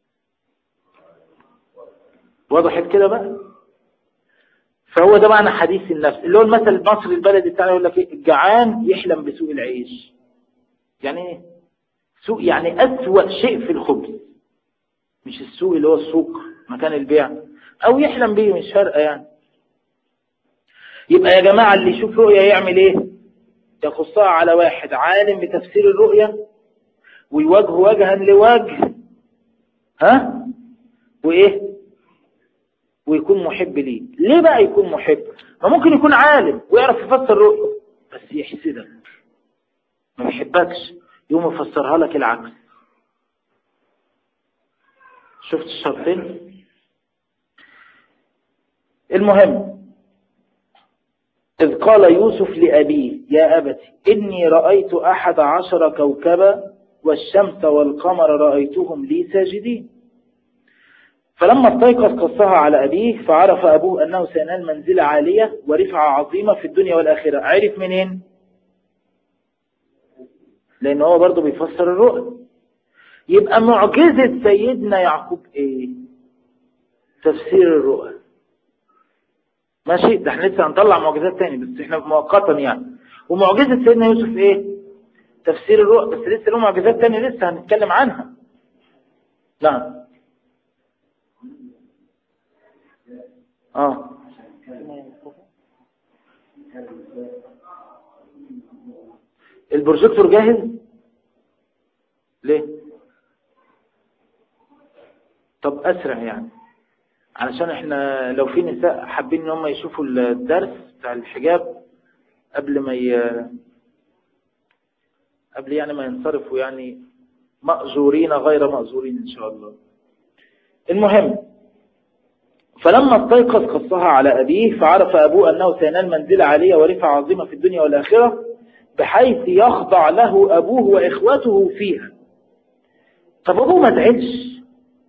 وضحت كده بقى فهو ده معنى حديث النفس اللي هو المثل المصري البلدي بتاعنا يقول لك ايه الجعان يحلم بسوء العيش يعني ايه سوء يعني أسوأ شيء في الخبز مش السوق اللي هو السوق مكان البيع او يحلم بيه مش فارقه يعني يبقى يا جماعة اللي يشوف رؤية يعمل ايه يقصها على واحد عالم بتفسير الرؤية ويواجه وجها لوجه ها وايه ويكون محب ليه ليه بقى يكون محب ما ممكن يكون عالم ويعرف يفسر الرؤية بس يحسدك ما بيحبكش يقوم يفسرها لك العكس شفت الشرطين المهم إذ قال يوسف لأبيه يا أبت إني رأيت أحد عشر كوكبا والشمس والقمر رأيتهم لي ساجدين فلما استيقظ قصها على أبيه فعرف أبوه أنه سينال منزلة عالية ورفعة عظيمة في الدنيا والآخرة عرف منين لأن هو برضه بيفسر الرؤى يبقى معجزة سيدنا يعقوب ايه تفسير الرؤى ماشي ده احنا لسه هنطلع معجزات تاني بس احنا مؤقتا يعني ومعجزة سيدنا يوسف ايه تفسير الرؤى بس لسه له معجزات تاني لسه هنتكلم عنها نعم اه البروجيكتور جاهز ليه طب اسرع يعني علشان احنا لو في نساء حابين ان هم يشوفوا الدرس بتاع الحجاب قبل ما ي... قبل يعني ما ينصرفوا يعني مأجورين غير مأجورين ان شاء الله المهم فلما استيقظ قصها على أبيه فعرف أبوه أنه سينال منزلة عالية ورفعة عظيمة في الدنيا والآخرة بحيث يخضع له أبوه وإخوته فيها طب أبوه ما زعلش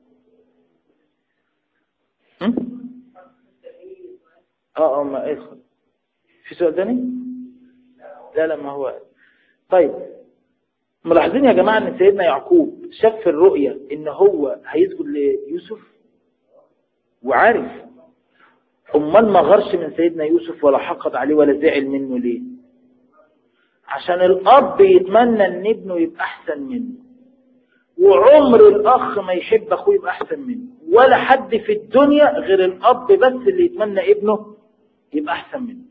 اه اه ما ادخل في سؤال تاني لا لا ما هو طيب ملاحظين يا جماعة ان سيدنا يعقوب شاف في الرؤية ان هو هيسجد ليوسف وعارف امال ما غرش من سيدنا يوسف ولا حقد عليه ولا زعل منه ليه عشان الاب يتمنى ان ابنه يبقى احسن منه وعمر الاخ ما يحب اخوه يبقى احسن منه ولا حد في الدنيا غير الاب بس اللي يتمنى ابنه يبقى احسن منه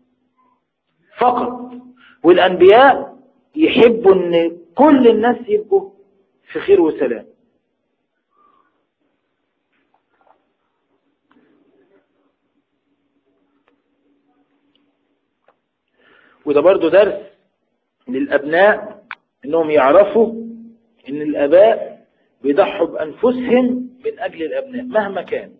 فقط والانبياء يحبوا ان كل الناس يبقوا في خير وسلام وده برضو درس للأبناء انهم يعرفوا ان الاباء بيضحوا بانفسهم من اجل الابناء مهما كان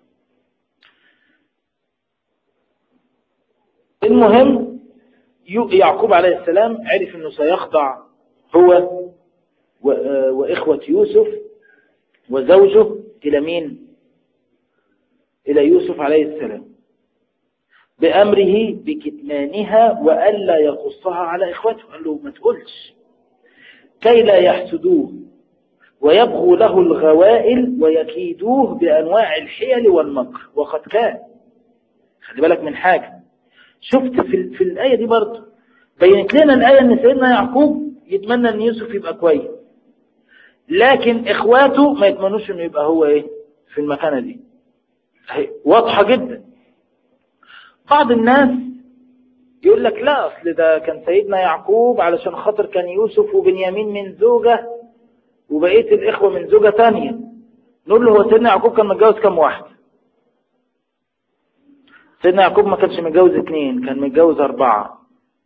المهم يعقوب عليه السلام عرف انه سيخضع هو واخوة يوسف وزوجه الى مين الى يوسف عليه السلام بأمره بكتمانها وألا يقصها على إخوته قال له ما تقولش كي لا يحسدوه ويبغوا له الغوائل ويكيدوه بأنواع الحيل والمكر وقد كان خلي بالك من حاجة شفت في, في الآية دي برضه بينت لنا الآية أن سيدنا يعقوب يتمنى أن يوسف يبقى كويس لكن إخواته ما يتمنوش أنه يبقى هو إيه في المكانة دي واضحة جدا بعض الناس يقول لك لا أصل ده كان سيدنا يعقوب علشان خاطر كان يوسف وبنيامين من زوجة وبقية الإخوة من زوجة تانية نقول له هو سيدنا يعقوب كان متجوز كم واحدة سيدنا يعقوب ما كانش متجوز اثنين كان متجوز أربعة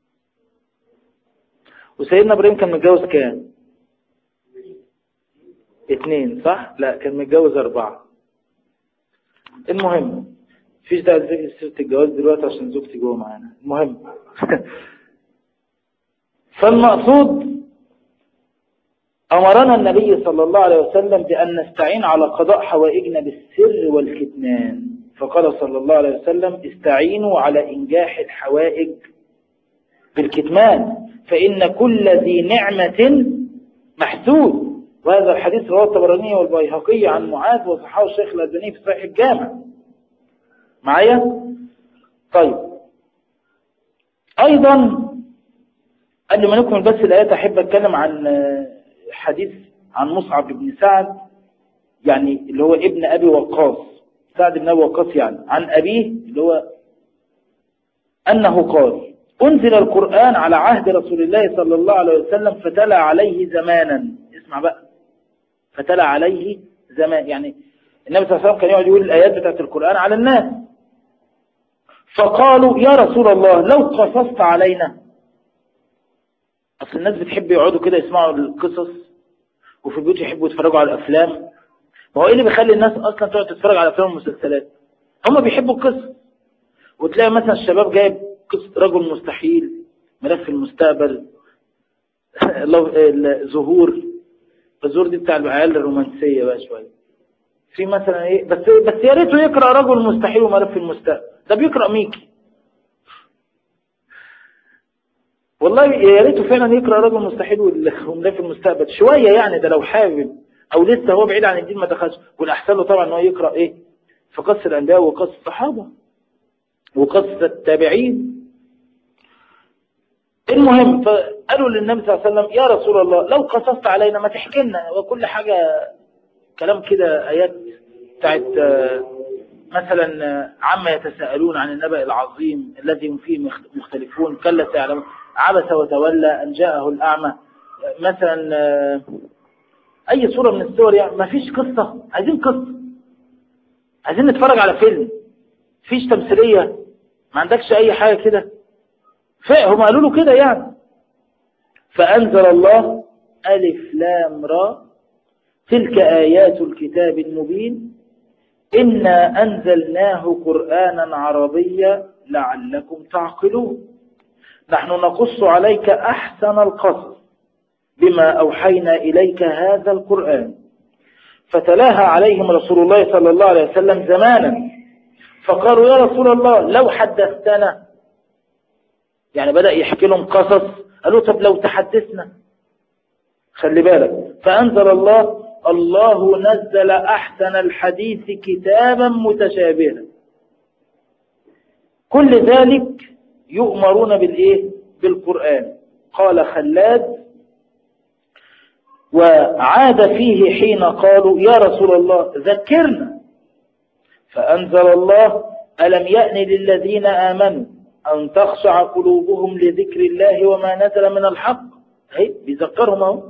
وسيدنا إبراهيم كان متجوز كام اثنين صح لا كان متجوز أربعة المهم فيش داعي لذكر سيرة الجواز دلوقتي عشان زوجتي جوه معانا المهم فالمقصود أمرنا النبي صلى الله عليه وسلم بأن نستعين على قضاء حوائجنا بالسر والكتمان فقال صلى الله عليه وسلم استعينوا على إنجاح الحوائج بالكتمان فإن كل ذي نعمة محسود وهذا الحديث رواه الطبراني والبيهقي عن معاذ وصححه الشيخ الألباني في صحيح الجامع معايا طيب أيضا قبل ما نكمل بس الآيات أحب أتكلم عن حديث عن مصعب بن سعد يعني اللي هو ابن أبي وقاص سعد بن أبي وقاص يعني عن أبيه اللي هو أنه قال أنزل القرآن على عهد رسول الله صلى الله عليه وسلم فتلا عليه زمانا اسمع بقى فتلا عليه زمان يعني النبي صلى الله عليه وسلم كان يقعد يقول الآيات بتاعت القرآن على الناس فقالوا يا رسول الله لو قصصت علينا أصل الناس بتحب يقعدوا كده يسمعوا القصص وفي البيوت يحبوا يتفرجوا على الأفلام ما هو إيه اللي بيخلي الناس أصلا تقعد تتفرج على أفلام والمسلسلات هم بيحبوا القصص وتلاقي مثلا الشباب جايب قصة رجل مستحيل ملف المستقبل ظهور الظهور دي بتاع العيال الرومانسية بقى شوية في مثلا ايه بس بس يا ريته يقرا رجل مستحيل وملف المستقبل ده بيقرا ميكي والله يا ريته فعلا يقرا رجل مستحيل وملف المستقبل شويه يعني ده لو حابب او لسه هو بعيد عن الدين ما دخلش والاحسن له طبعا ان هو يقرا ايه في قصه الانبياء وقصه الصحابه وقصه التابعين المهم فقالوا للنبي صلى الله عليه وسلم يا رسول الله لو قصصت علينا ما تحكي لنا وكل حاجه كلام كده آيات بتاعت مثلا عما يتساءلون عن النبأ العظيم الذي هم فيه مختلفون كلا سيعلمون عبس وتولى أن جاءه الأعمى مثلا أي صورة من الصور يعني ما فيش قصة عايزين قصة عايزين نتفرج على فيلم فيش تمثيلية ما عندكش أي حاجة كده هم قالوا له كده يعني فأنزل الله ألف لام را تلك آيات الكتاب المبين إنا أنزلناه قرآنا عربيا لعلكم تعقلون نحن نقص عليك أحسن القصص بما أوحينا إليك هذا القرآن فتلاها عليهم رسول الله صلى الله عليه وسلم زمانا فقالوا يا رسول الله لو حدثتنا يعني بدأ يحكي لهم قصص قالوا طب لو تحدثنا خلي بالك فأنزل الله الله نزل أحسن الحديث كتابا متشابها كل ذلك يؤمرون بالإيه؟ بالقرآن قال خلاد وعاد فيه حين قالوا يا رسول الله ذكرنا فأنزل الله ألم يأن للذين آمنوا أن تخشع قلوبهم لذكر الله وما نزل من الحق هي بيذكرهم اهو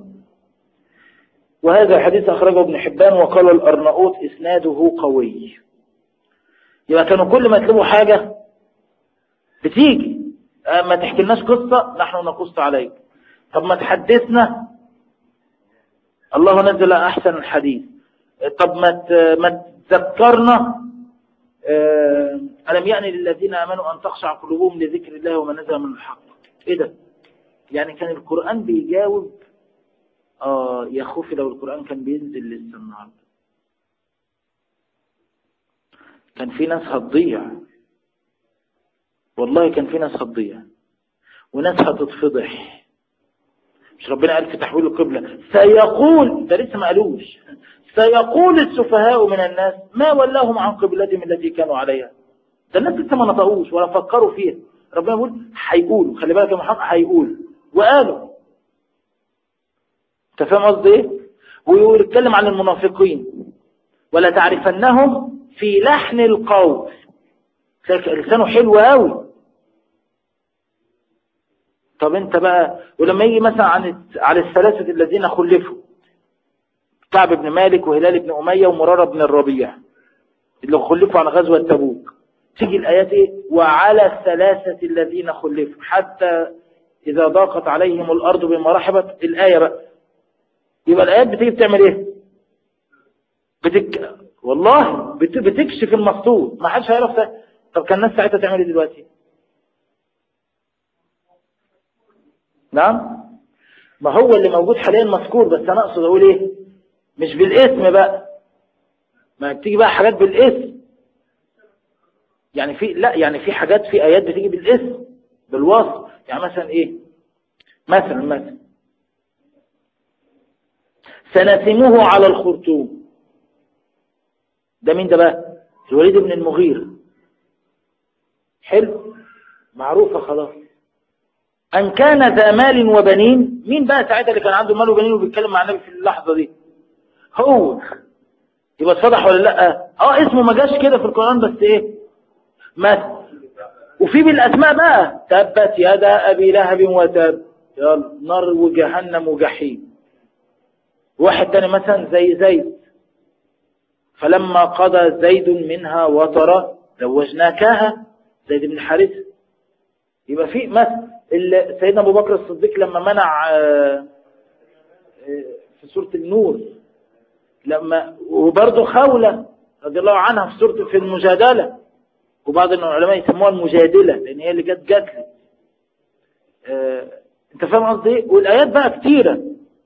وهذا حديث أخرجه ابن حبان وقال الأرناؤوط إسناده قوي يبقى كانوا كل ما يطلبوا حاجة بتيجي ما تحكي لناش قصة نحن نقص عليك طب ما تحدثنا الله نزل أحسن الحديث طب ما ما تذكرنا ألم يعني للذين آمنوا أن تخشع قلوبهم لذكر الله وما نزل من الحق إيه ده يعني كان القرآن بيجاوب آه يا خوفي لو القرآن كان بينزل لسه النهاردة كان في ناس هتضيع والله كان في ناس هتضيع وناس هتتفضح مش ربنا قال في تحويل القبلة سيقول ده لسه ما قالوش سيقول السفهاء من الناس ما ولاهم عن قبلتهم التي كانوا عليها ده الناس لسه ما نطقوش ولا فكروا فيها ربنا يقول هيقولوا خلي بالك يا محمد هيقولوا وقالوا انت فاهم قصدي ايه ويتكلم عن المنافقين ولا تعرفنهم في لحن القول لسانه حلو قوي طب انت بقى ولما يجي مثلا عن على الثلاثة الذين خلفوا كعب بن مالك وهلال بن أمية ومرارة بن الربيع اللي خلفوا عن غزوة تبوك تيجي الآيات إيه وعلى الثلاثة الذين خلفوا حتى إذا ضاقت عليهم الأرض بما رحبت الآية بقى يبقى الآيات بتيجي بتعمل إيه بتك... والله بت... بتكشف المقصود ما حدش هيعرف ده طب كان الناس ساعتها تعمل ايه دلوقتي نعم ما هو اللي موجود حاليا مذكور بس انا اقصد اقول ايه مش بالاسم بقى ما بتيجي بقى حاجات بالاسم يعني في لا يعني في حاجات في ايات بتيجي بالاسم بالوصف يعني مثلا ايه مثلا مثلا سنسمه على الخرطوم ده مين ده بقى الوليد بن المغيرة حلو معروفة خلاص أن كان ذا مال وبنين مين بقى ساعتها اللي كان عنده مال وبنين وبيتكلم مع النبي في اللحظة دي هو يبقى اتفضح ولا لا اه اسمه ما جاش كده في القرآن بس ايه مات وفي بالاسماء بقى تبت يدا ابي لهب وتب يلا نار وجهنم وجحيم واحد تاني مثلا زي زيد فلما قضى زيد منها وطرا زوجناكها زيد بن حارثة يبقى في مثل سيدنا ابو بكر الصديق لما منع في سورة النور لما وبرضه خولة رضي الله عنها في سورة في المجادلة وبعض العلماء يسموها المجادلة لان هي اللي جت جات لي انت فاهم قصدي ايه والايات بقى كتيره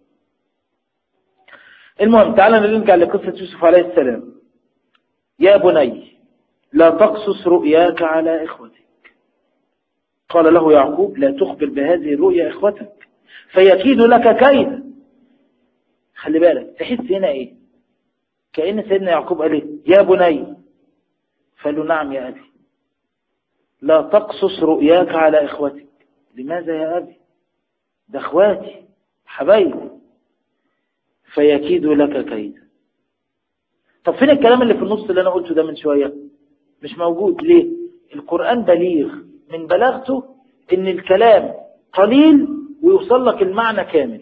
المهم تعالى نرجع لقصة يوسف عليه السلام يا بني لا تقصص رؤياك على إخوتك قال له يعقوب لا تخبر بهذه الرؤيا إخوتك فيكيد لك كيدا خلي بالك تحس هنا إيه كأن سيدنا يعقوب قال إيه يا بني فقال له نعم يا أبي لا تقصص رؤياك على إخوتك لماذا يا أبي ده إخواتي حبايبي فيكيد لك كيدا طب فين الكلام اللي في النص اللي انا قلته ده من شوية مش موجود ليه القرآن بليغ من بلاغته ان الكلام قليل ويوصل لك المعنى كامل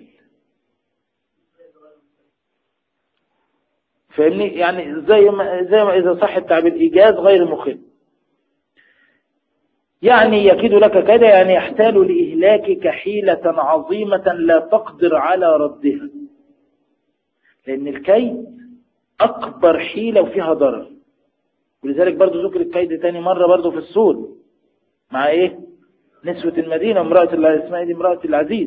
فاهمني يعني زي ما زي ما اذا صح التعبير ايجاز غير مخل يعني يكيد لك كذا يعني يحتال لإهلاكك حيلة عظيمة لا تقدر على ردها لأن الكيد أكبر حيلة وفيها ضرر ولذلك برضو ذكر الكيد تاني مرة برضو في السور مع إيه نسوة المدينة امرأة الله اسمها دي امرأة العزيز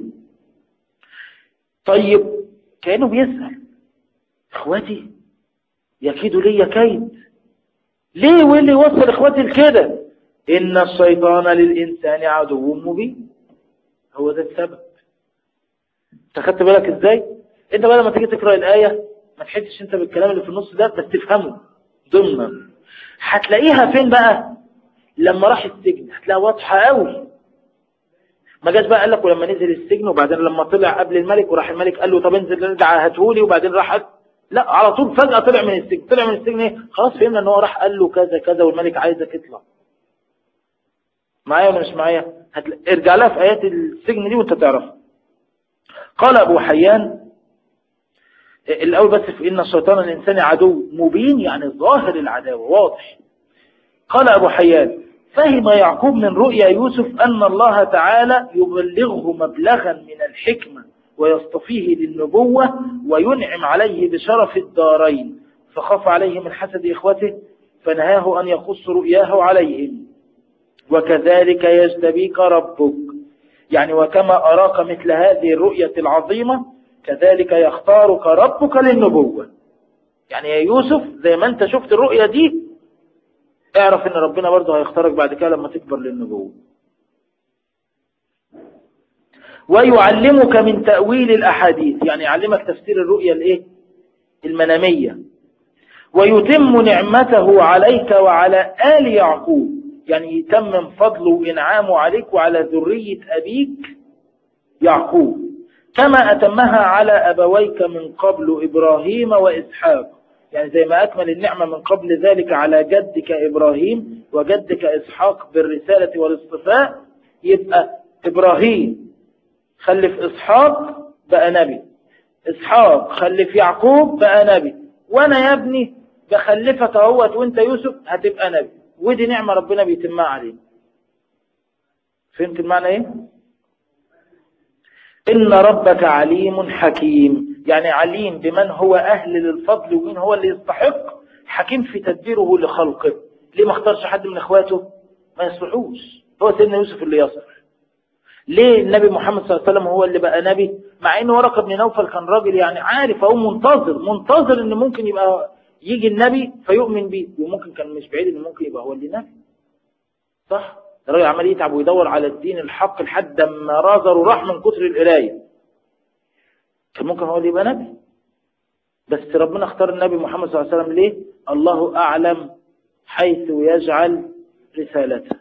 طيب كأنه بيسأل اخواتي يكيدوا لي كيد ليه واللي يوصل اخواتي لكده ان الشيطان للانسان عدو مبين هو ده السبب انت خدت بالك ازاي انت بقى لما تيجي تقرا الايه ما تحسش انت بالكلام اللي في النص ده بس تفهمه ضمنا هتلاقيها فين بقى لما راح السجن هتلاقيها واضحه قوي ما جاش بقى قال لك ولما نزل السجن وبعدين لما طلع قبل الملك وراح الملك قال له طب انزل ارجع هاتهولي وبعدين راح لا على طول فجأة طلع من السجن طلع من السجن ايه خلاص فهمنا ان هو راح قال له كذا كذا والملك عايزك تطلع معايا ولا مش معايا هتل... ارجع لها في ايات السجن دي وانت تعرفها قال ابو حيان الاول بس في ان الشيطان الانسان عدو مبين يعني ظاهر العداوة واضح قال ابو حيان فهم يعقوب من رؤيا يوسف ان الله تعالى يبلغه مبلغا من الحكمة ويصطفيه للنبوة وينعم عليه بشرف الدارين فخاف عليه من حسد إخوته فنهاه أن يقص رؤياه عليهم وكذلك يجتبيك ربك يعني وكما أراك مثل هذه الرؤية العظيمة كذلك يختارك ربك للنبوة يعني يا يوسف زي ما انت شفت الرؤية دي اعرف ان ربنا برضه هيختارك بعد كده لما تكبر للنبوة ويعلمك من تأويل الأحاديث يعني يعلمك تفسير الرؤية الايه المنامية ويتم نعمته عليك وعلى آل يعقوب يعني يتمم فضله وإنعامه عليك وعلى ذرية أبيك يعقوب كما أتمها على أبويك من قبل إبراهيم وإسحاق يعني زي ما أكمل النعمة من قبل ذلك على جدك إبراهيم وجدك إسحاق بالرسالة والاصطفاء يبقى إبراهيم خلف إسحاق بقى نبي إسحاق خلف يعقوب بقى نبي وأنا يا ابني بخلفك اهوت وانت يوسف هتبقى نبي ودي نعمة ربنا بيتمها علينا فهمت المعنى ايه إن ربك عليم حكيم يعني عليم بمن هو أهل للفضل ومين هو اللي يستحق حكيم في تدبيره لخلقه ليه ما اختارش حد من اخواته ما يصلحوش هو سيدنا يوسف اللي يصلح ليه النبي محمد صلى الله عليه وسلم هو اللي بقى نبي مع ان ورقه بن نوفل كان راجل يعني عارف او منتظر منتظر ان ممكن يبقى يجي النبي فيؤمن بيه وممكن كان مش بعيد ان ممكن يبقى هو اللي نبي صح الراجل عمال يتعب ويدور على الدين الحق لحد ما رازر وراح من كتر القرايه كان ممكن هو اللي يبقى نبي بس ربنا اختار النبي محمد صلى الله عليه وسلم ليه الله اعلم حيث يجعل رسالته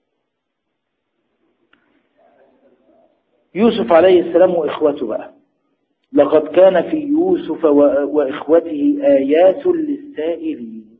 يوسف عليه السلام وإخوته بقى لقد كان في يوسف وإخوته آيات للسائلين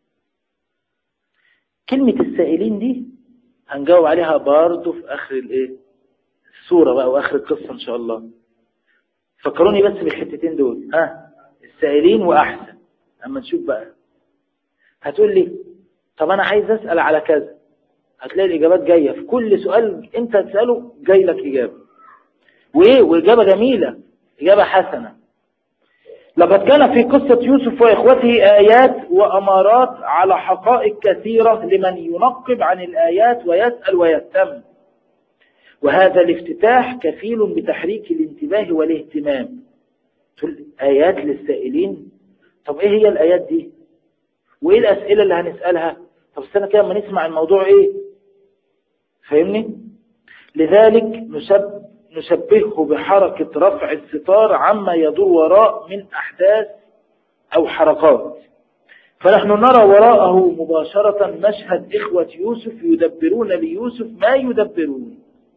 كلمة السائلين دي هنجاوب عليها برضه في آخر الإيه السورة بقى وآخر القصة إن شاء الله فكروني بس بالحتتين دول ها السائلين وأحسن أما نشوف بقى هتقول لي طب أنا عايز أسأل على كذا هتلاقي الإجابات جاية في كل سؤال أنت تسأله جاي لك إجابة وإيه وإجابة جميلة إجابة حسنة لقد كان في قصة يوسف وإخوته آيات وأمارات على حقائق كثيرة لمن ينقب عن الآيات ويسأل ويهتم وهذا الافتتاح كفيل بتحريك الانتباه والاهتمام تقول آيات للسائلين طب إيه هي الآيات دي وإيه الأسئلة اللي هنسألها طب استنى كده ما نسمع الموضوع إيه فاهمني لذلك نسب نشبهه بحركة رفع الستار عما يدور وراء من أحداث أو حركات فنحن نرى وراءه مباشرة مشهد إخوة يوسف يدبرون ليوسف ما يدبرون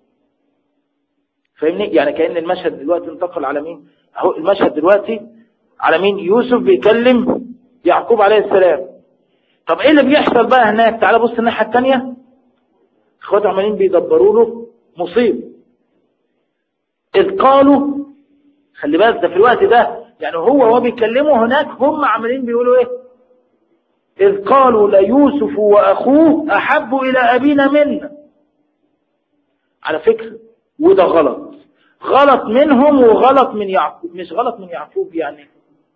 فاهمني يعني كأن المشهد دلوقتي انتقل على مين أهو المشهد دلوقتي على مين يوسف بيكلم يعقوب عليه السلام طب ايه اللي بيحصل بقى هناك تعال بص الناحية التانية اخواته عمالين بيدبروا له مصيب إذ قالوا خلي بالك ده في الوقت ده يعني هو وهو بيكلمه هناك هم عمالين بيقولوا ايه إذ قالوا ليوسف وأخوه أحب إلى أبينا منا على فكرة وده غلط غلط منهم وغلط من يعقوب مش غلط من يعقوب يعني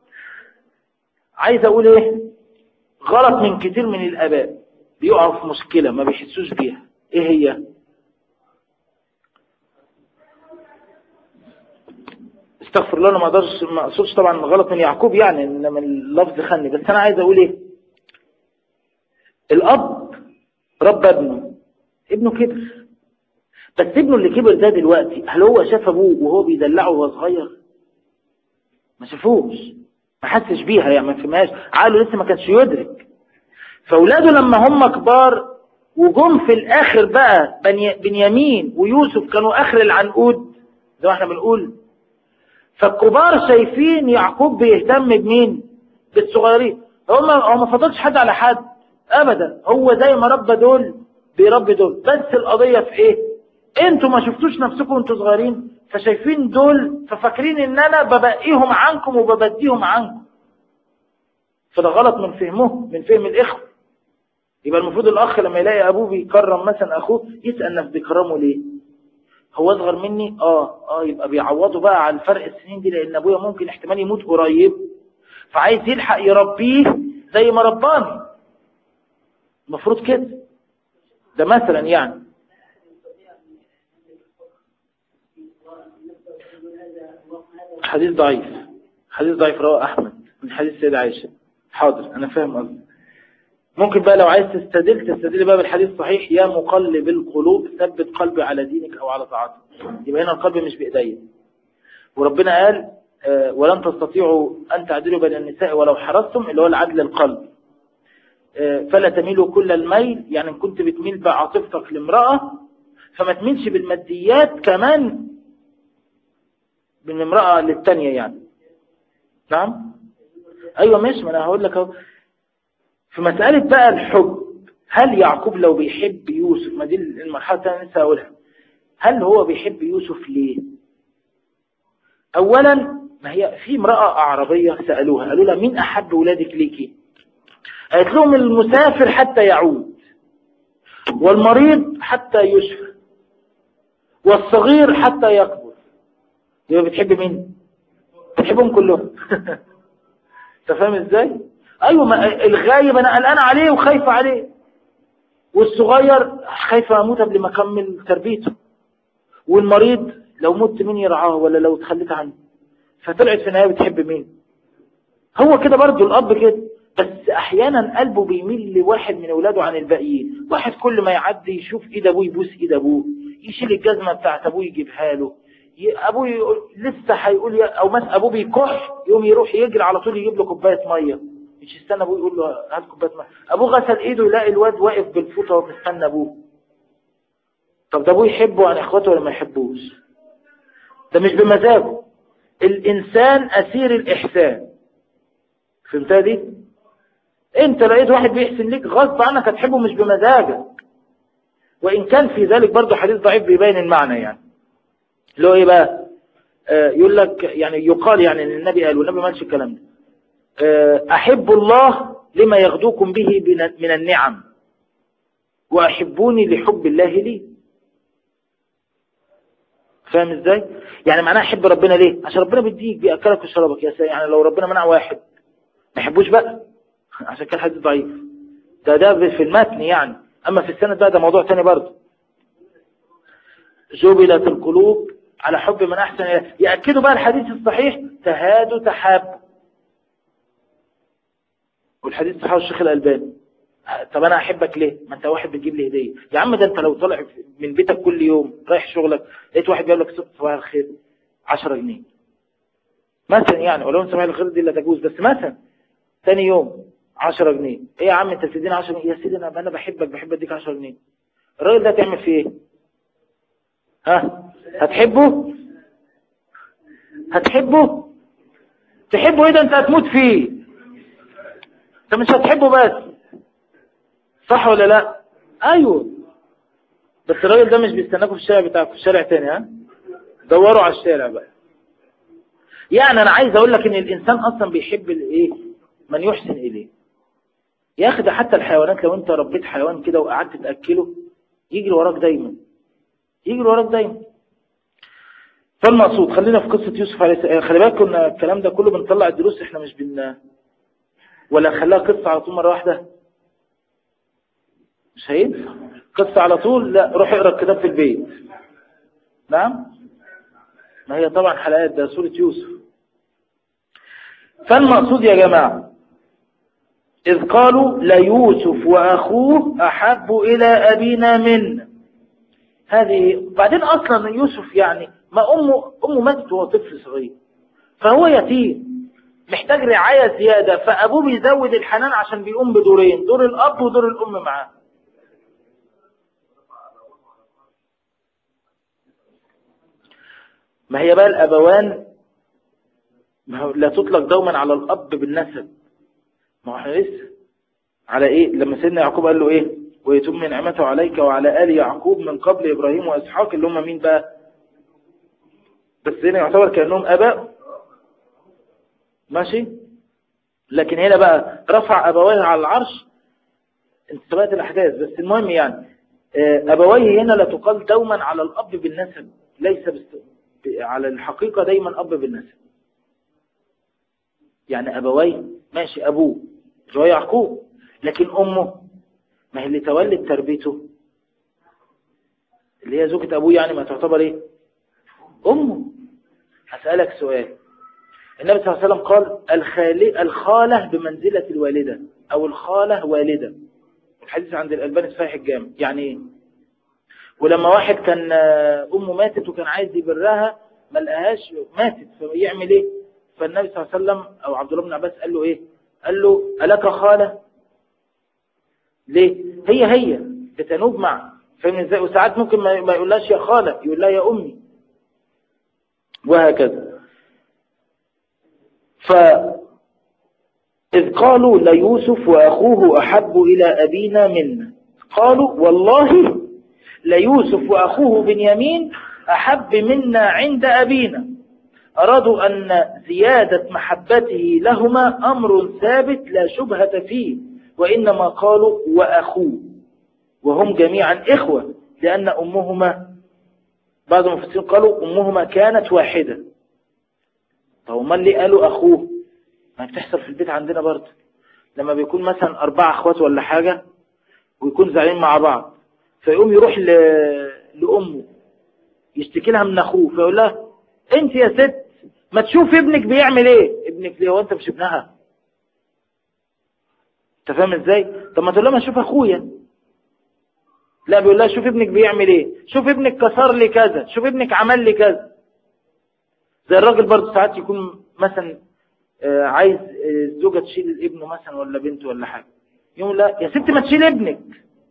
عايز أقول إيه غلط من كتير من الآباء بيقعوا في مشكلة ما بيحسوش بيها إيه هي استغفر الله انا ما اقدرش ما اقصدش طبعا غلط من يعقوب يعني ان من اللفظ خني بس انا عايز اقول ايه الاب ربى ابنه ابنه كبر بس ابنه اللي كبر ده دلوقتي هل هو شاف ابوه وهو بيدلعه وهو صغير ما شافوش ما حسش بيها يعني ما فهمهاش عقله لسه ما كانش يدرك فاولاده لما هم كبار وجم في الاخر بقى بنيامين ويوسف كانوا اخر العنقود زي ما احنا بنقول فالكبار شايفين يعقوب بيهتم بمين بالصغيرين هم هو ما فضلش حد على حد ابدا هو زي ما ربى دول بيربي دول بس القضية في ايه انتوا ما شفتوش نفسكم وانتوا صغيرين فشايفين دول ففاكرين ان انا ببقيهم عنكم وببديهم عنكم فده غلط من فهمه من فهم الاخوة يبقى المفروض الاخ لما يلاقي ابوه بيكرم مثلا اخوه يسأل نفسه بيكرمه ليه هو اصغر مني اه اه يبقى بيعوضوا بقى عن فرق السنين دي لان ابويا ممكن احتمال يموت قريب فعايز يلحق يربيه زي ما رباني المفروض كده ده مثلا يعني حديث ضعيف حديث ضعيف رواه احمد من حديث سيدة عائشة حاضر انا فاهم قصدي ممكن بقى لو عايز تستدل تستدل بقى بالحديث الصحيح يا مقلب القلوب ثبت قلبي على دينك او على طاعتك يبقى هنا القلب مش بايديا وربنا قال آه ولن تستطيعوا ان تعدلوا بين النساء ولو حرصتم اللي هو العدل القلب آه فلا تميلوا كل الميل يعني ان كنت بتميل بعاطفتك لامرأة فما تميلش بالماديات كمان من امرأة للتانية يعني نعم ايوه ماشي ما انا هقول لك اهو في مسألة بقى الحب هل يعقوب لو بيحب يوسف ما دي المرحلة الثانية لسه هقولها هل هو بيحب يوسف ليه اولا ما هي في امرأة اعرابية سألوها قالوا لها مين احب ولادك ليكي قالت لهم المسافر حتى يعود والمريض حتى يشفى والصغير حتى يكبر يبقى بتحب مين بتحبهم كلهم انت فاهم ازاي ايوه ما الغايب انا قلقان عليه وخايف عليه والصغير خايف اموت قبل ما اكمل تربيته والمريض لو مت مين يرعاه ولا لو تخليت عنه فطلعت في النهايه بتحب مين هو كده برضه الاب كده بس احيانا قلبه بيميل لواحد من اولاده عن الباقيين واحد كل ما يعدي يشوف ايد ابوه يبوس ايد ابوه يشيل الجزمه بتاعت ابوه يجيبها له ابوه يقول لسه هيقول يا او مثلا ابوه بيكح يقوم يروح يجري على طول يجيب له كوبايه ميه مش يستنى ابوه يقول له هات كوبايه ميه ابوه غسل ايده يلاقي الواد واقف بالفوطه ومستنى ابوه طب ده ابوه يحبه عن اخواته ولا ما يحبوش ده مش بمزاجه الانسان اسير الاحسان فهمتها دي انت لقيت واحد بيحسن ليك غصب عنك هتحبه مش بمزاجك وان كان في ذلك برضه حديث ضعيف بيبين المعنى يعني اللي هو ايه بقى آه يقول لك يعني يقال يعني ان النبي قال والنبي ما قالش الكلام ده آه احب الله لما يغدوكم به من النعم واحبوني لحب الله لي فاهم ازاي يعني معناها احب ربنا ليه عشان ربنا بيديك بياكلك ويشربك يا سيدي يعني لو ربنا منع واحد ما يحبوش بقى عشان كان حديث ضعيف ده ده في المتن يعني اما في السند بقى ده موضوع تاني برضه جبلت القلوب على حب من احسن إليه ياكدوا بقى الحديث الصحيح تهادوا تحاب والحديث صحيح الشيخ الالباني طب انا احبك ليه ما انت واحد بتجيب لي هديه يا عم ده انت لو طالع من بيتك كل يوم رايح شغلك لقيت واحد جايب لك صباح الخير 10 جنيه مثلا يعني ولو انت صباح الخير دي لا تجوز بس مثلا ثاني يوم 10 جنيه ايه يا عم انت بتديني 10 جنيه يا سيدي انا انا بحبك بحب اديك 10 جنيه الراجل ده تعمل فيه ايه ها هتحبه هتحبه تحبه ايه ده انت هتموت فيه انت مش هتحبه بس صح ولا لا ايوه بس الراجل ده مش بيستناكوا في الشارع بتاعكم في شارع تاني ها دوروا على الشارع بقى يعني انا عايز اقول لك ان الانسان اصلا بيحب الايه من يحسن اليه يا اخي ده حتى الحيوانات لو انت ربيت حيوان كده وقعدت تاكله يجري وراك دايما يجري وراك دايما فالمقصود خلينا في قصة يوسف عليه السلام خلي بالك كنا الكلام ده كله بنطلع الدروس احنا مش بن ولا خلاها قصة على طول مرة واحدة مش هينفع قصة على طول لا روح اقرا الكتاب في البيت نعم ما هي طبعا حلقات ده سورة يوسف فالمقصود يا جماعة إذ قالوا ليوسف وأخوه أحب إلى أبينا منا هذه بعدين أصلا يوسف يعني ما أمه أمه ماتت وهو طفل صغير فهو يتيم محتاج رعاية زيادة فأبوه بيزود الحنان عشان بيقوم بدورين دور الأب ودور الأم معاه ما هي بقى الأبوان ما هو لا تطلق دوما على الأب بالنسب ما هو احنا لسه على ايه لما سيدنا يعقوب قال له ايه ويتم نعمته عليك وعلى آل يعقوب من قبل إبراهيم وإسحاق اللي هم مين بقى بس هنا يعتبر كأنهم أباء ماشي لكن هنا بقى رفع أبويه على العرش انتبهت الأحداث بس المهم يعني أبويه هنا لا تقال دوما على الأب بالنسب ليس بست... على الحقيقة دايما أب بالنسب يعني أبويه ماشي أبوه اللي هو يعقوب لكن أمه ما هي اللي تولد تربيته اللي هي زوجة أبوه يعني ما تعتبر إيه أمه هسألك سؤال النبي صلى الله عليه وسلم قال الخالة, الخالة بمنزلة الوالدة أو الخالة والدة الحديث عند الألباني صحيح الجامع يعني إيه ولما واحد كان أمه ماتت وكان عايز يبرها ما لقاهاش ماتت فيعمل إيه فالنبي صلى الله عليه وسلم أو عبد الله بن عباس قال له إيه قال له ألك خالة ليه هي هي بتنوب مع فاهم ازاي وساعات ممكن ما يقولهاش يا خالة يقول لها يا أمي وهكذا ف إذ قالوا ليوسف وأخوه أحب إلى أبينا منا قالوا والله ليوسف وأخوه بنيامين أحب منا عند أبينا أرادوا أن زيادة محبته لهما أمر ثابت لا شبهة فيه وإنما قالوا وأخوه وهم جميعا إخوة لأن أمهما بعض المفسرين قالوا أمهما كانت واحدة طب ما اللي قالوا أخوه ما بتحصل في البيت عندنا برضه لما بيكون مثلا أربعة أخوات ولا حاجة ويكون زعلين مع بعض فيقوم يروح ل... لأمه يشتكي لها من أخوه فيقول لها أنت يا ست ما تشوف ابنك بيعمل إيه ابنك ليه وأنت مش ابنها أنت فاهم إزاي طب ما تقول لها ما تشوف أخويا لا بيقول لها شوف ابنك بيعمل إيه شوف ابنك كسر لي كذا شوف ابنك عمل لي كذا زي الراجل برضه ساعات يكون مثلا عايز الزوجة تشيل ابنه مثلا ولا بنته ولا حاجة يقول لا يا ست ما تشيل ابنك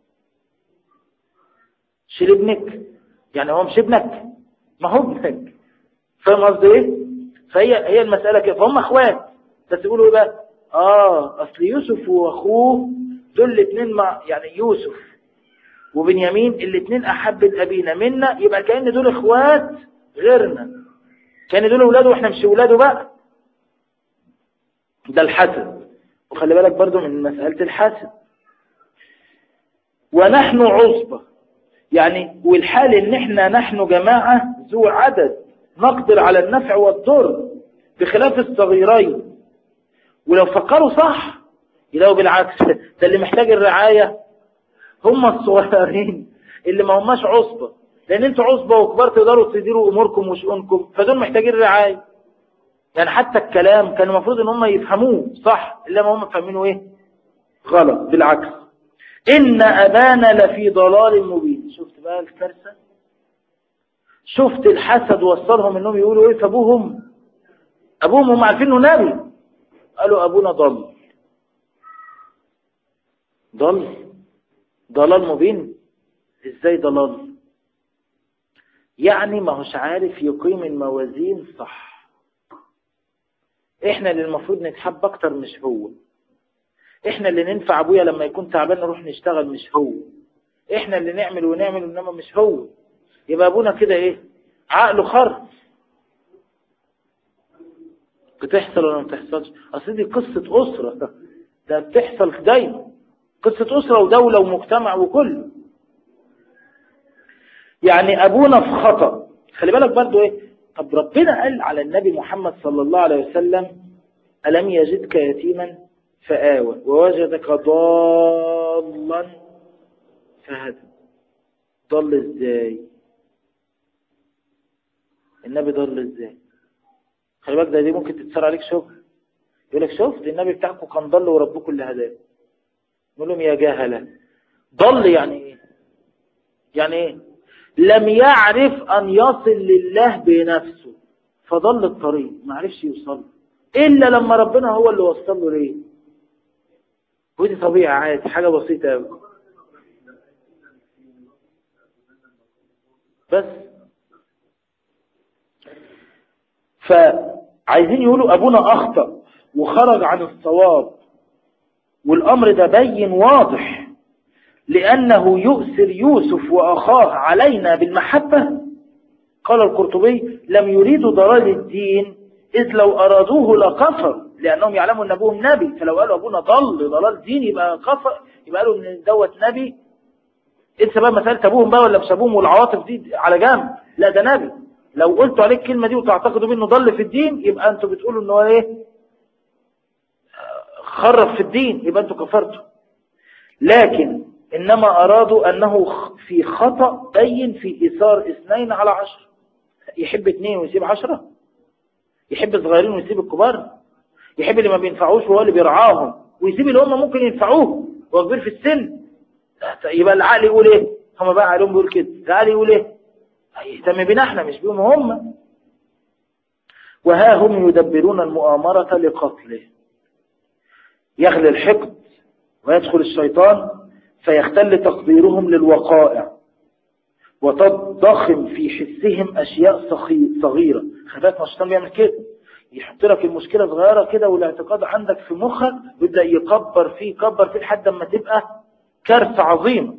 شيل ابنك يعني هو مش ابنك ما هو ابنك فاهم قصدي ايه فهي هي المسألة كده فهم اخوات بس يقولوا ايه بقى اه اصل يوسف واخوه دول الاثنين مع يعني يوسف وبنيامين الاثنين احب ابينا منا يبقى كأن دول اخوات غيرنا كان دول اولاده واحنا مش اولاده بقى ده الحسد وخلي بالك برضو من مسألة الحسد ونحن عصبة يعني والحال ان احنا نحن جماعة ذو عدد نقدر على النفع والضر بخلاف الصغيرين ولو فكروا صح يلاقوا بالعكس ده اللي محتاج الرعاية هم الصغيرين اللي ما هماش عصبة لان انتوا عصبة وكبار تقدروا تديروا اموركم وشؤونكم فدول محتاجين رعاية يعني حتى الكلام كان المفروض ان هم يفهموه صح الا ما هم فاهمينه ايه غلط بالعكس ان ابانا لفي ضلال مبين شفت بقى الكارثة شفت الحسد وصلهم انهم يقولوا ايه في ابوهم ابوهم هم عارفين انه نبي قالوا ابونا ضل ضل ضلال مبين ازاي ضلال يعني ما هوش عارف يقيم الموازين صح احنا اللي المفروض نتحب اكتر مش هو احنا اللي ننفع ابويا لما يكون تعبان نروح نشتغل مش هو احنا اللي نعمل ونعمل انما مش هو يبقى ابونا كده ايه عقله خر بتحصل ولا ما بتحصلش اصل دي قصة اسرة ده بتحصل دايما قصة اسرة ودولة ومجتمع وكله يعني ابونا في خطأ خلي بالك برضو ايه طب ربنا قال على النبي محمد صلى الله عليه وسلم ألم يجدك يتيما فآوى ووجدك ضالا فهدى ضل ازاي النبي ضل ازاي خلي بالك ده دي ممكن تتسر عليك شبه يقول لك شفت النبي بتاعكم كان ضل وربكم اللي هداه يقول لهم يا جاهلة ضل يعني ايه يعني ايه لم يعرف أن يصل لله بنفسه فضل الطريق ما عرفش يوصل إلا لما ربنا هو اللي وصل له ليه ودي طبيعة عادي حاجة بسيطة أوي بس فعايزين يقولوا أبونا أخطأ وخرج عن الصواب والأمر ده بين واضح لأنه يؤثر يوسف وأخاه علينا بالمحبة قال القرطبي لم يريدوا ضلال الدين إذ لو أرادوه لكفر لأنهم يعلموا أن أبوهم نبي فلو قالوا أبونا ضل ضلال دين يبقى كفر يبقى قالوا أن دوت نبي انت بقى مسألة أبوهم بقى ولا مش أبوهم والعواطف دي على جنب لا ده نبي لو قلتوا عليه الكلمة دي وتعتقدوا منه ضل في الدين يبقى أنتوا بتقولوا أنه إيه خرف في الدين يبقى أنتوا كفرتوا لكن إنما أرادوا أنه في خطأ بين في إثار اثنين على عشر يحب اثنين ويسيب عشرة يحب الصغيرين ويسيب الكبار يحب اللي ما بينفعوش وهو اللي بيرعاهم ويسيب اللي هم ممكن ينفعوه وهو كبير في السن يبقى العقل يقول ايه هم بقى عليهم بيقول كده العقل يقول ايه يهتم بينا احنا مش بيهم هم وها هم يدبرون المؤامرة لقتله يغلي الحقد ويدخل الشيطان فيختل تقديرهم للوقائع وتضخم في حسهم أشياء صغيرة خلي الشيطان بيعمل كده يحط لك المشكلة صغيرة كده والاعتقاد عندك في مخك ويبدأ يكبر فيه يكبر فيه لحد ما تبقى كارثة عظيمة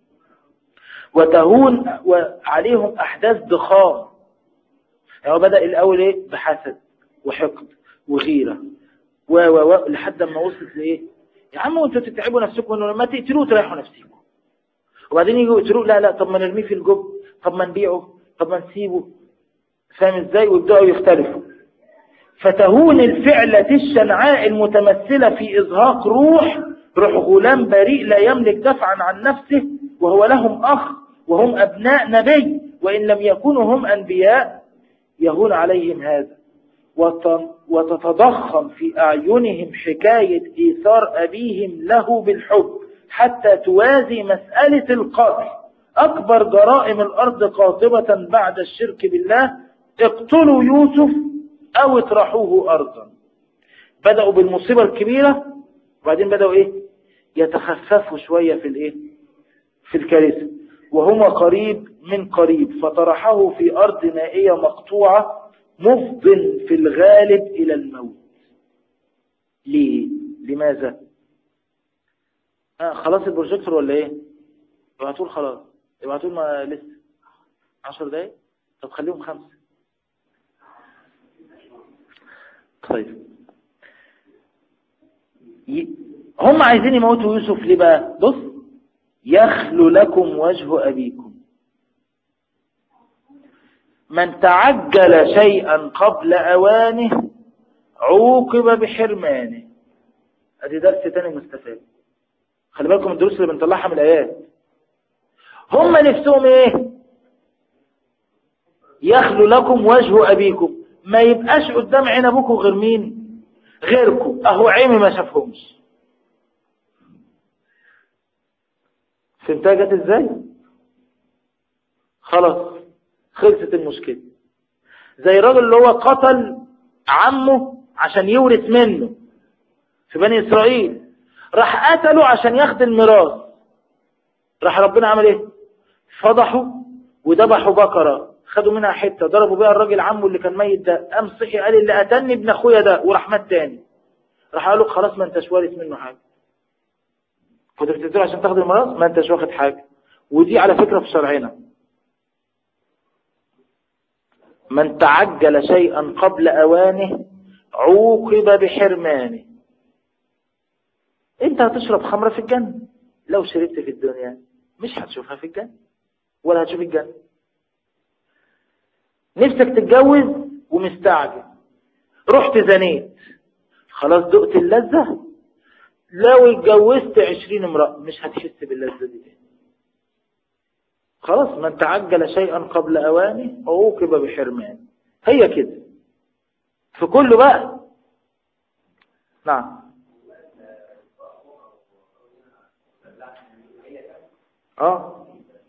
وتهون عليهم أحداث ضخام يعني هو بدأ الأول إيه بحسد وحقد وغيرة و و و لحد ما وصلت لإيه يا عم وانتوا تتعبوا نفسكم انه لما تقتلوه تريحوا نفسكم وبعدين يجوا يقتلوه لا لا طب ما نرميه في الجب طب ما نبيعه طب ما نسيبه فاهم ازاي ويبداوا يختلفوا فتهون الفعلة الشنعاء المتمثلة في إزهاق روح روح غلام بريء لا يملك دفعا عن نفسه وهو لهم أخ وهم أبناء نبي وإن لم يكونوا هم أنبياء يهون عليهم هذا وتتضخم في أعينهم حكاية إيثار أبيهم له بالحب حتى توازي مسألة القتل أكبر جرائم الأرض قاطبة بعد الشرك بالله اقتلوا يوسف أو اطرحوه أرضا بدأوا بالمصيبة الكبيرة وبعدين بدأوا إيه يتخففوا شوية في الإيه في الكارثة وهما قريب من قريب فطرحه في أرض مائية مقطوعة مفض في الغالب إلى الموت ليه لماذا آه خلاص البروجيكتور ولا ايه ابعتوا خلاص ابعتوا ما لسه عشر دقايق طب خليهم خمسة طيب ي... هم عايزين يموتوا يوسف ليه بقى بص يخلو لكم وجه أبيكم من تعجل شيئا قبل أوانه عوقب بحرمانه ادي درس تاني مستفاد خلي بالكم الدروس اللي بنطلعها من الآيات هم نفسهم ايه يخلو لكم وجه أبيكم ما يبقاش قدام عين أبوكم غير مين غيركم أهو عيني ما شافهمش فهمتها جت ازاي خلاص خلصت المشكلة زي الراجل اللي هو قتل عمه عشان يورث منه في بني إسرائيل راح قتله عشان ياخد الميراث راح ربنا عمل ايه فضحوا وذبحوا بقرة خدوا منها حتة ضربوا بيها الراجل عمه اللي كان ميت ده قام صحي قال اللي قتلني ابن اخويا ده وراح مات تاني راح قالوا خلاص ما انتش وارث منه حاجة كنت بتقتله عشان تاخد الميراث ما انتش واخد حاجة ودي على فكرة في شرعنا من تعجل شيئا قبل أوانه عوقب بحرمانه انت هتشرب خمرة في الجنة لو شربت في الدنيا مش هتشوفها في الجنة ولا هتشوف الجنة نفسك تتجوز ومستعجل رحت زنيت خلاص دقت اللذة لو اتجوزت عشرين امرأة مش هتحس باللذة دي خلاص من تعجل شيئا قبل أوانه عوقب بحرمان هي كده في كله بقى نعم اه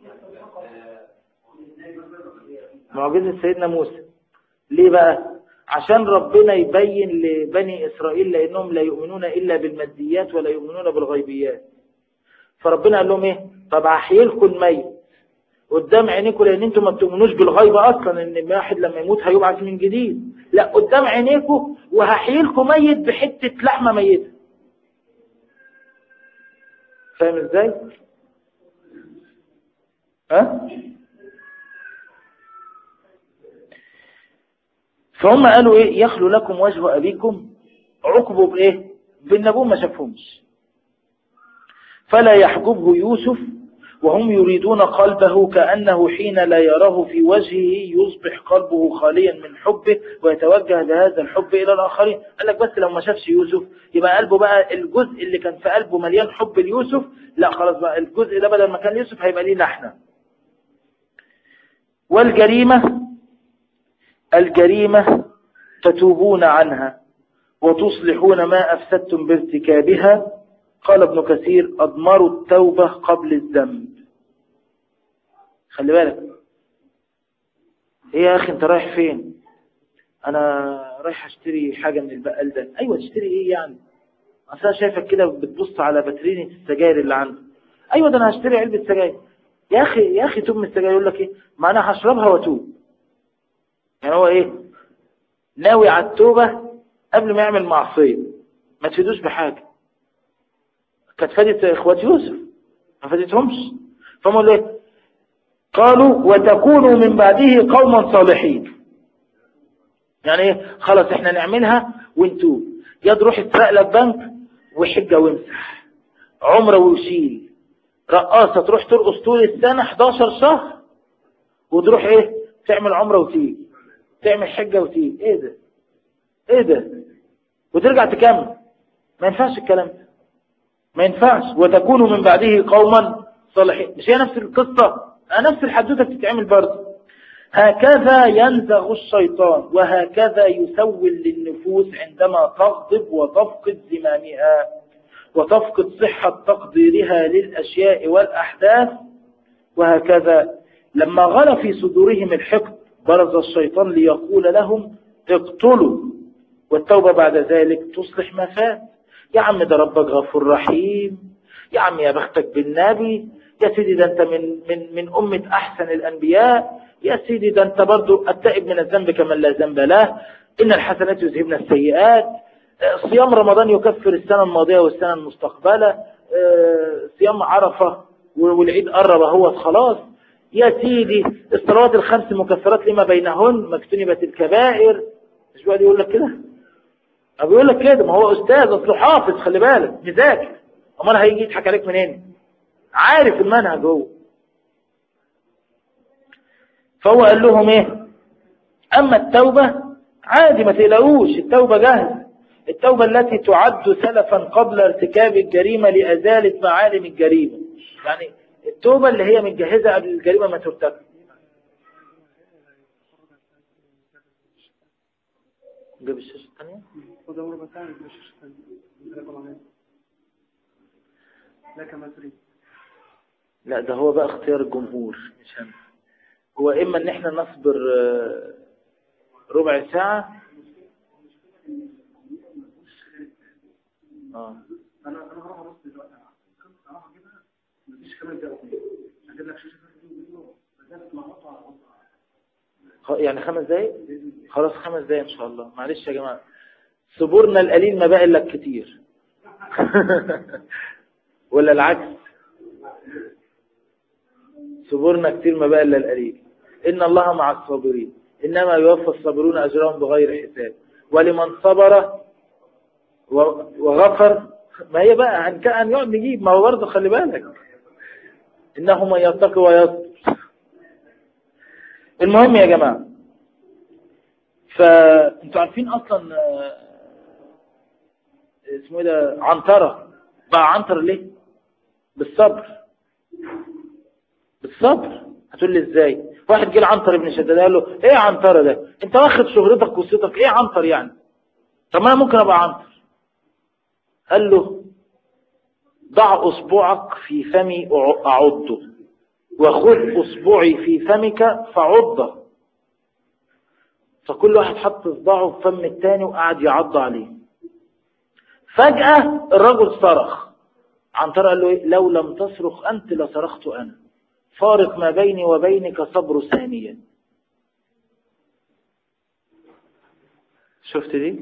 معجزة سيدنا موسى ليه بقى عشان ربنا يبين لبني إسرائيل لأنهم لا يؤمنون إلا بالماديات ولا يؤمنون بالغيبيات فربنا قال لهم ايه طب هحيي لكم الميت قدام عينيكم لان انتم ما بتؤمنوش بالغيب اصلا ان واحد لما يموت هيبعث من جديد لا قدام عينيكم وهحيي لكم ميت بحته لحمه ميته فاهم ازاي ها فهم قالوا ايه يخلو لكم وجه ابيكم عقبوا بايه بالنبوة ما شافهمش فلا يحجبه يوسف وهم يريدون قلبه كأنه حين لا يراه في وجهه يصبح قلبه خاليا من حبه ويتوجه بهذا الحب إلى الآخرين قال لك بس لو ما شافش يوسف يبقى قلبه بقى الجزء اللي كان في قلبه مليان حب ليوسف لا خلاص بقى الجزء ده بدل ما كان يوسف هيبقى ليه نحن والجريمة الجريمة تتوبون عنها وتصلحون ما أفسدتم بارتكابها قال ابن كثير أضمروا التوبة قبل الذنب خلي بالك ايه يا اخي انت رايح فين انا رايح اشتري حاجة من البقال ده ايوه تشتري ايه يعني اصلا شايفك كده بتبص على باترينة السجاير اللي عنده ايوه ده انا هشتري علبة سجاير يا اخي يا اخي توب من السجاير يقول لك ايه ما انا هشربها واتوب يعني هو ايه ناوي على التوبة قبل ما يعمل معصية ما تفيدوش بحاجة كانت فادت اخوات يوسف ما فادتهمش فهم ايه قالوا وتكونوا من بعده قوما صالحين يعني ايه خلاص احنا نعملها ونتوب يا تروح تسرق لك بنك وحجة وامسح عمره ويشيل رقاصة تروح ترقص طول السنة 11 شهر وتروح ايه تعمل عمرة وتيجي تعمل حجة وتيجي ايه ده ايه ده وترجع تكمل ما ينفعش الكلام ده ما ينفعش وتكون من بعده قوما صالحين مش هي نفس القصة نفس الحدوثة بتتعمل برضه هكذا ينزغ الشيطان وهكذا يسول للنفوس عندما تغضب وتفقد زمامها وتفقد صحة تقديرها للأشياء والأحداث وهكذا لما غلى في صدورهم الحقد برز الشيطان ليقول لهم اقتلوا والتوبة بعد ذلك تصلح ما فات يا عم ده ربك غفور رحيم يا عم يا بختك بالنبي يا سيدي ده انت من من من أمة أحسن الأنبياء يا سيدي ده انت برضو التائب من الذنب كمن لا ذنب له إن الحسنات يذهبن السيئات صيام رمضان يكفر السنة الماضية والسنة المستقبلة صيام عرفة والعيد قرب اهو خلاص يا سيدي الصلوات الخمس مكفرات لما بينهن ما اجتنبت الكبائر مش بقى يقول لك كده أو بيقول لك كده ما هو أستاذ أصله حافظ خلي بالك مذاكر أمال هيجي يضحك عليك منين عارف المنهج هو فهو قال لهم ايه أما التوبة عادي ما تقلقوش التوبة جاهزة التوبة التي تعد سلفا قبل ارتكاب الجريمة لأزالة معالم الجريمة يعني التوبة اللي هي متجهزة قبل الجريمة ما ترتكب جاب الشاشة الثانية لا كما تريد لا ده هو بقى اختيار الجمهور مش هم هو إما ان احنا نصبر آه، ربع ساعة اه انا انا هروح ابص دلوقتي هروح اجيبها مفيش خمس دقايق اجيب لك شاشه فيديو بس مع مقطع خ- يعني خمس دقايق خلاص خمس دقايق ان شاء الله معلش يا جماعة صبورنا القليل ما بقى لك كتير ولا العكس صبورنا كتير ما بقى الا القليل ان الله مع الصابرين انما يوفى الصابرون اجرهم بغير حساب ولمن صبر و- وغفر ما هي بقى هنك- هنقعد نجيب ما هو برضه خلي بالك انه من يتقي ويصبر المهم يا جماعه فانتوا عارفين اصلا آه، اسمه ايه ده عنترة بقى عنتر ليه بالصبر بالصبر هتقول لي ازاي واحد جه لعنتر ابن شداد قال له ايه عنترة ده انت واخد شهرتك وصيتك ايه عنتر يعني طب ما انا ممكن ابقى عنتر قال له ضع اصبعك في فمي أع- اعضه وخذ اصبعي في فمك فعضه فكل واحد حط اصبعه في فم التاني وقعد يعض عليه فجأة الرجل صرخ عنتر قال له إيه؟ لو لم تصرخ أنت لصرخت أنا فارق ما بيني وبينك صبر ثانية شفت دي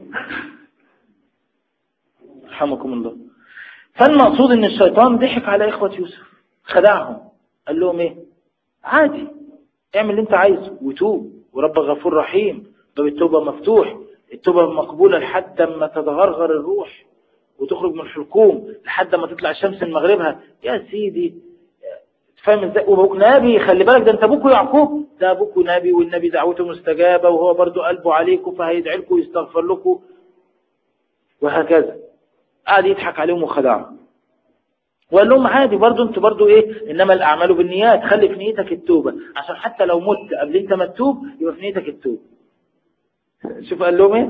رحمكم الله فالمقصود ان الشيطان ضحك على اخوة يوسف خدعهم قال لهم ايه عادي اعمل اللي انت عايزه وتوب ورب غفور رحيم باب التوبة مفتوح التوبة مقبولة لحد ما تتغرغر الروح وتخرج من الحلقوم لحد ما تطلع الشمس من مغربها يا سيدي فاهم ازاي وابوك نبي خلي بالك ده انت ابوكوا يعقوب ده ابوكوا نبي والنبي دعوته مستجابه وهو برضو قلبه عليكم فهيدعي لكم ويستغفر لكم وهكذا قعد يضحك عليهم وخدعهم وقال لهم عادي برضو انتوا برضو ايه انما الاعمال بالنيات خلي في نيتك التوبه عشان حتى لو مت قبل انت ما تتوب يبقى في نيتك التوبه شوف قال لهم ايه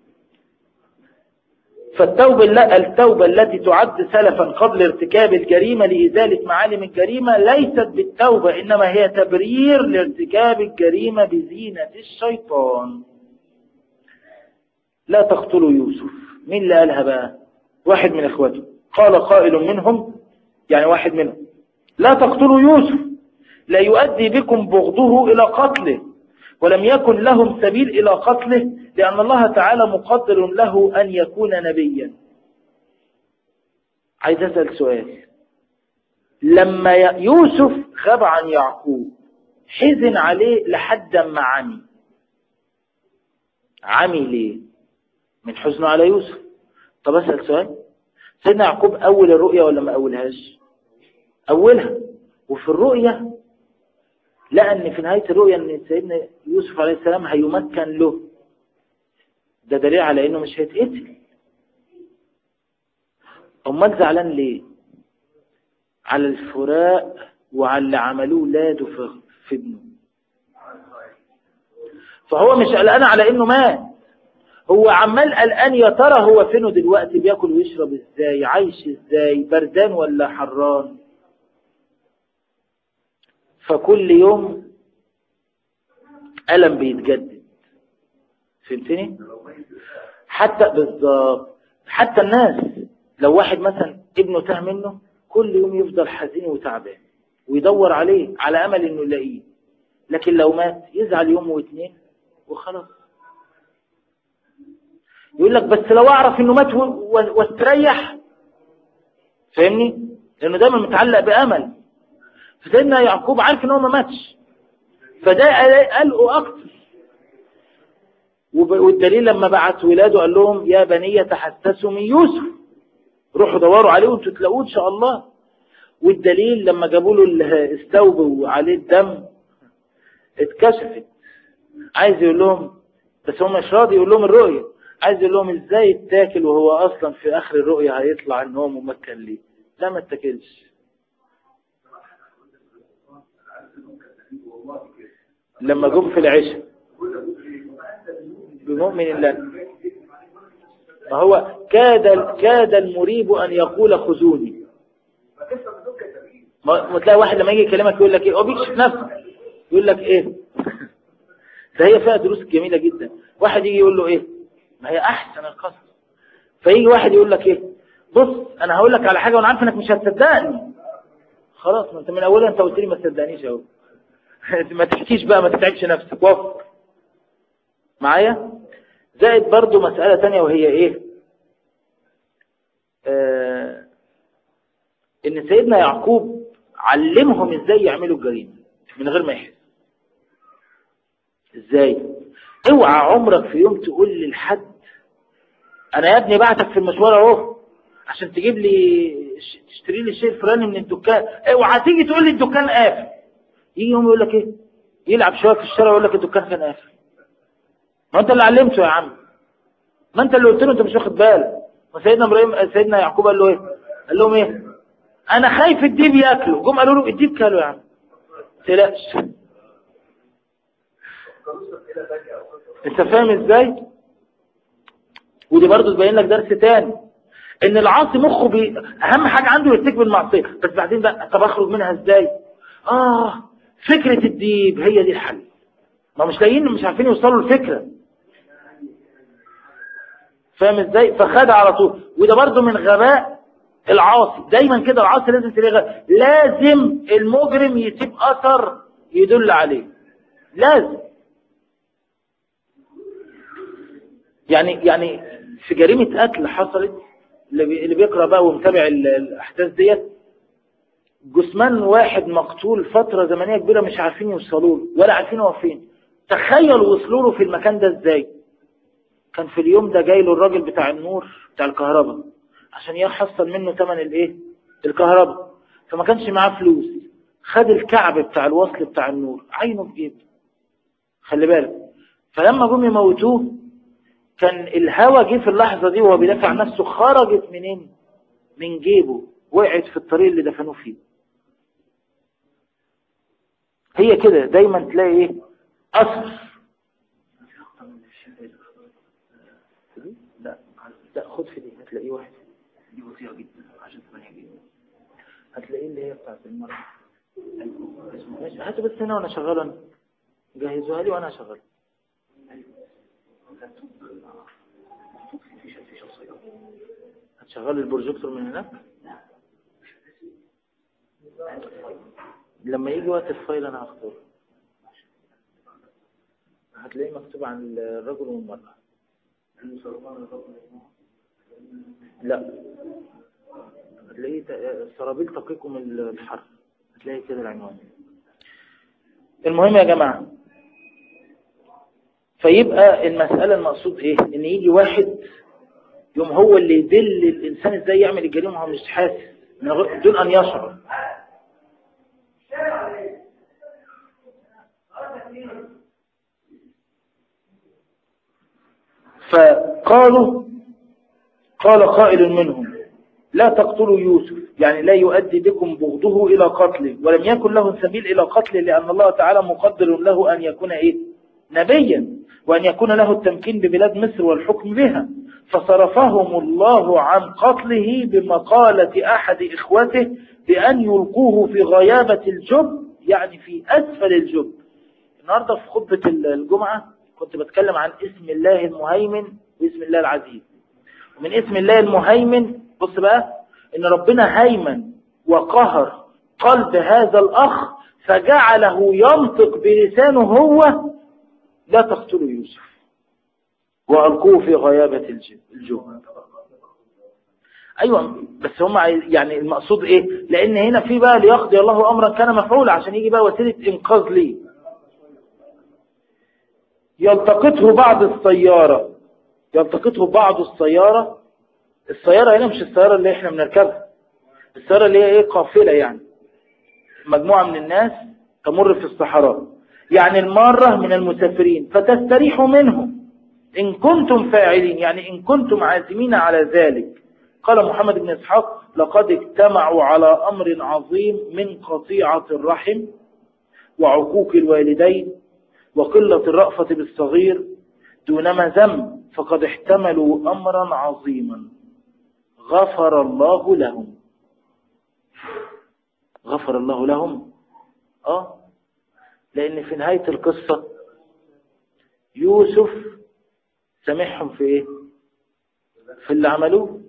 فالتوبة الل- التوبة التي تعد سلفا قبل ارتكاب الجريمة لإزالة معالم الجريمة ليست بالتوبة إنما هي تبرير لارتكاب الجريمة بزينة الشيطان لا تقتلوا يوسف مين اللي قالها بقى واحد من اخواته قال قائل منهم يعني واحد منهم لا تقتلوا يوسف لا يؤدي بكم بغضه إلى قتله ولم يكن لهم سبيل إلى قتله لأن الله تعالى مقدر له أن يكون نبيا عايز أسأل سؤال لما ي- يوسف غاب عن يعقوب حزن عليه لحد ما عمي عمي ليه من حزنه على يوسف طب أسأل سؤال سيدنا يعقوب أول الرؤيا ولا ما أولهاش أولها وفي الرؤية لقى أن في نهاية الرؤية أن سيدنا يوسف عليه السلام هيمكن له ده دليل على أنه مش هيتقتل أمال زعلان ليه على الفراق وعلى اللي عملوه ولاده في, في ابنه فهو مش قلقان على انه مات هو عمال قلقان يا ترى هو فينه دلوقتي بياكل ويشرب ازاي عايش ازاي بردان ولا حران فكل يوم ألم بيتجدد فهمتني حتى بالظبط حتى الناس لو واحد مثلا ابنه تاه منه كل يوم يفضل حزين وتعبان ويدور عليه على امل انه يلاقيه لكن لو مات يزعل يوم واثنين وخلاص يقول لك بس لو اعرف انه مات واستريح فاهمني لانه دايما متعلق بامل فسيدنا يعقوب عارف ان هو ما ماتش فده قلقه اكتر والدليل لما بعت ولاده قال لهم يا بني تحسسوا من يوسف روحوا دوروا عليه وانتوا تلاقوه ان شاء الله والدليل لما جابوا له استوبوا عليه الدم اتكشفت عايز يقول لهم بس هو مش راضي يقول لهم الرؤية عايز يقول لهم ازاي اتاكل وهو اصلا في اخر الرؤية هيطلع ان هو ممكن ليه لا ما اتاكلش لما جم في العشاء بمؤمن لنا ما هو كاد كاد المريب ان يقول خذوني ما تلاقي واحد لما يجي يكلمك يقول لك ايه هو بيكشف نفسه يقول لك ايه ده هي فيها دروس جميلة جدا واحد يجي يقول له ايه ما هي احسن القصص فيجي واحد يقول لك ايه بص انا هقول لك على حاجة وانا عارف انك مش هتصدقني خلاص ما انت من اولها انت قلت لي ما تصدقنيش اهو ما تحكيش بقى ما تتعبش نفسك وفر معايا زائد برضو مسألة تانية وهي ايه آه ان سيدنا يعقوب علمهم ازاي يعملوا الجريمة من غير ما يحس ازاي اوعى عمرك في يوم تقول للحد انا يا ابني بعتك في المشوار اهو عشان تجيب لي تشتري لي الشيء الفلاني من الدكان اوعى تيجي تقول لي الدكان قافل يجي يوم يقول لك ايه يلعب شويه في الشارع يقول لك الدكان كان قافل ما انت اللي علمته يا عم ما انت اللي قلت له انت مش واخد بالك ما سيدنا ابراهيم سيدنا يعقوب قال له ايه قال لهم ايه انا خايف الديب ياكله جم قالوا له الديب كاله يا عم تلاش انت فاهم ازاي ودي برضه تبين لك درس تاني ان العاصي مخه بي... اهم حاجة عنده يرتكب المعصية بس بعدين بقى طب اخرج منها ازاي اه فكرة الديب هي دي الحل ما مش لاقيين مش عارفين يوصلوا الفكرة فاهم ازاي فخد على طول وده برضه من غباء العاصي دايما كده العاصي لازم تلاقيه غباء لازم المجرم يسيب اثر يدل عليه لازم يعني يعني في جريمة قتل حصلت اللي بيقرأ بقى ومتابع الأحداث ديت جثمان واحد مقتول فترة زمنية كبيرة مش عارفين يوصلوا له ولا عارفين هو فين تخيل وصلوا له في المكان ده ازاي كان في اليوم ده جاي له الراجل بتاع النور بتاع الكهرباء عشان يحصل منه ثمن الايه الكهرباء فما كانش معاه فلوس خد الكعب بتاع الوصل بتاع النور عينه في جيبه خلي بالك فلما جم يموتوه كان الهوا جه في اللحظة دي وهو بيدافع عن نفسه خرجت منين من جيبه وقعت في الطريق اللي دفنوه فيه هي كده دايما تلاقي ايه اثر لا لا خد في دي هتلاقيه واحد دي بطيئة جدا عشان 8 جدا هتلاقيه اللي هي بتاعت المرة ماشي هاتوا بس هنا وانا شغال انا جهزوها لي وانا اشغل هتشغل البروجيكتور من هناك لما يجي وقت الفايل انا هختاره هتلاقيه مكتوب عن الرجل والمرأة لا هتلاقيه سرابيل تقيكم الحر هتلاقي كده العنوان المهم يا جماعة فيبقى المسألة المقصود ايه ان يجي واحد يوم هو اللي يدل الانسان ازاي يعمل الجريمة وهو مش حاسس من غير دون ان يشعر فقالوا قال قائل منهم لا تقتلوا يوسف يعني لا يؤدي بكم بغضه إلى قتله ولم يكن له سبيل إلى قتله لأن الله تعالى مقدر له أن يكون إيه نبيا وأن يكون له التمكين ببلاد مصر والحكم بها فصرفهم الله عن قتله بمقالة أحد إخوته بأن يلقوه في غيابة الجب يعني في أسفل الجب النهاردة في خطبة الجمعة كنت بتكلم عن اسم الله المهيمن واسم الله العزيز ومن اسم الله المهيمن بص بقى ان ربنا هيمن وقهر قلب هذا الاخ فجعله ينطق بلسانه هو لا تقتلوا يوسف والقوه في غيابة الجب ايوه بس هم يعني المقصود ايه لان هنا في بقى ليقضي الله امرا كان مفعولا عشان يجي بقى وسيله انقاذ ليه يلتقطه بعض السياره يلتقطه بعض السياره السيارة هنا مش السيارة اللي احنا بنركبها السيارة اللي هي ايه قافلة يعني مجموعة من الناس تمر في الصحراء يعني المارة من المسافرين فتستريحوا منهم إن كنتم فاعلين يعني إن كنتم عازمين على ذلك قال محمد بن إسحاق لقد اجتمعوا على أمر عظيم من قطيعة الرحم وعقوق الوالدين وقلة الرأفة بالصغير دونما ذنب فقد احتملوا أمرا عظيما غفر الله لهم غفر الله لهم اه لان في نهاية القصة يوسف سامحهم في ايه في اللي عملوه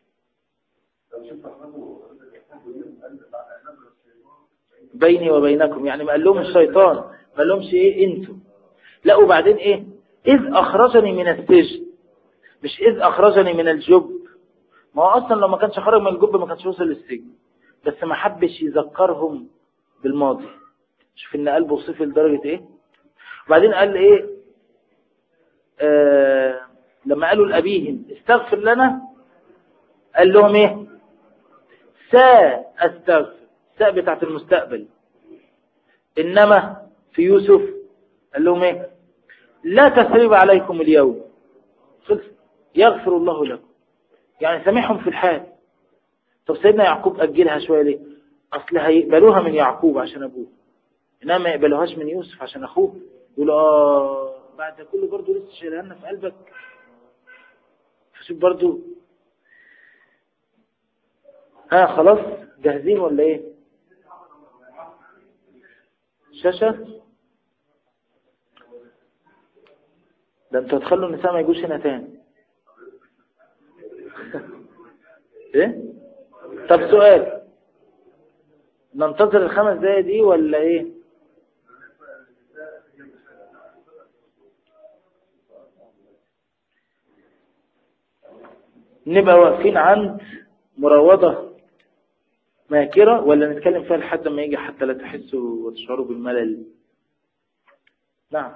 بيني وبينكم يعني ما قال لهم الشيطان ما قال لهمش ايه انتوا لا وبعدين ايه اذ اخرجني من السجن مش اذ اخرجني من الجب ما هو اصلا لو ما كانش خرج من الجب ما كانش وصل للسجن بس ما حبش يذكرهم بالماضي شوف ان قلبه صفي لدرجة ايه وبعدين قال ايه آه لما قالوا لأبيهم استغفر لنا قال لهم ايه سا استغفر سا بتاعت المستقبل انما في يوسف قال لهم ايه لا تثريب عليكم اليوم خلص يغفر الله لكم يعني سامحهم في الحال طب سيدنا يعقوب أجلها شوية ليه أصل هيقبلوها من يعقوب عشان أبوه إنما ما يقبلوهاش من يوسف عشان أخوه يقول آه بعد كله برضه لسه شايلها لنا في قلبك فشوف برضه ها خلاص جاهزين ولا ايه شاشة ده انتوا هتخلوا النساء ما يجوش هنا تاني ايه طب سؤال ننتظر الخمس دقايق دي ولا ايه نبقى واقفين عند مراوضة ماكرة ولا نتكلم فيها لحد ما يجي حتى لا تحسوا وتشعروا بالملل نعم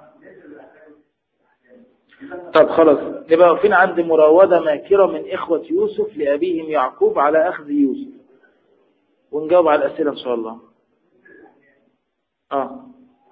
طب خلاص نبقى واقفين عند مراودة ماكرة من إخوة يوسف لأبيهم يعقوب على أخذ يوسف ونجاوب على الأسئلة إن شاء الله آه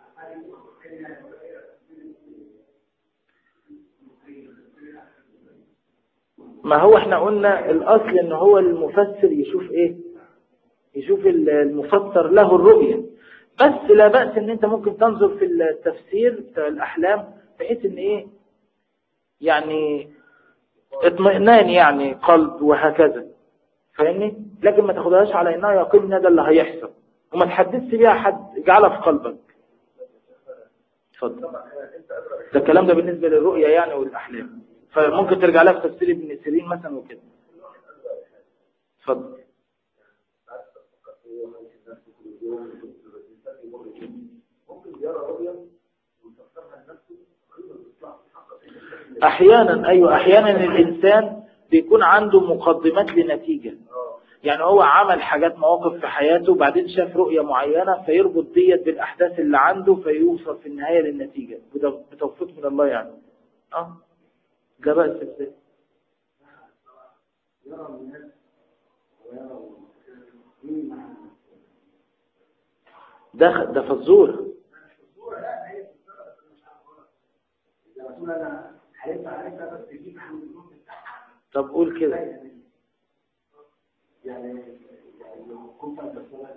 ما هو احنا قلنا الأصل إن هو المفسر يشوف إيه يشوف المفسر له الرؤية بس لا بأس إن أنت ممكن تنظر في التفسير بتاع الأحلام بحيث إن إيه يعني اطمئنان يعني قلب وهكذا فاهمني لكن ما تاخدهاش على انها يقين ده اللي هيحصل وما تحدثش بيها حد اجعلها في قلبك اتفضل ده الكلام ده بالنسبة للرؤية يعني والأحلام فممكن ترجع لها في تفسير ابن سيرين مثلا وكده اتفضل احيانا ايوه احيانا الانسان بيكون عنده مقدمات لنتيجة يعني هو عمل حاجات مواقف في حياته وبعدين شاف رؤية معينة فيربط ديت بالاحداث اللي عنده فيوصل في النهاية للنتيجة بتوفيق من الله يعني اه ده بقى ازاي ده ده فزور هيبقى انت بس تجيب عن النوم بتاعها طب قول كده يعني يعني لو كنت عند الصلاة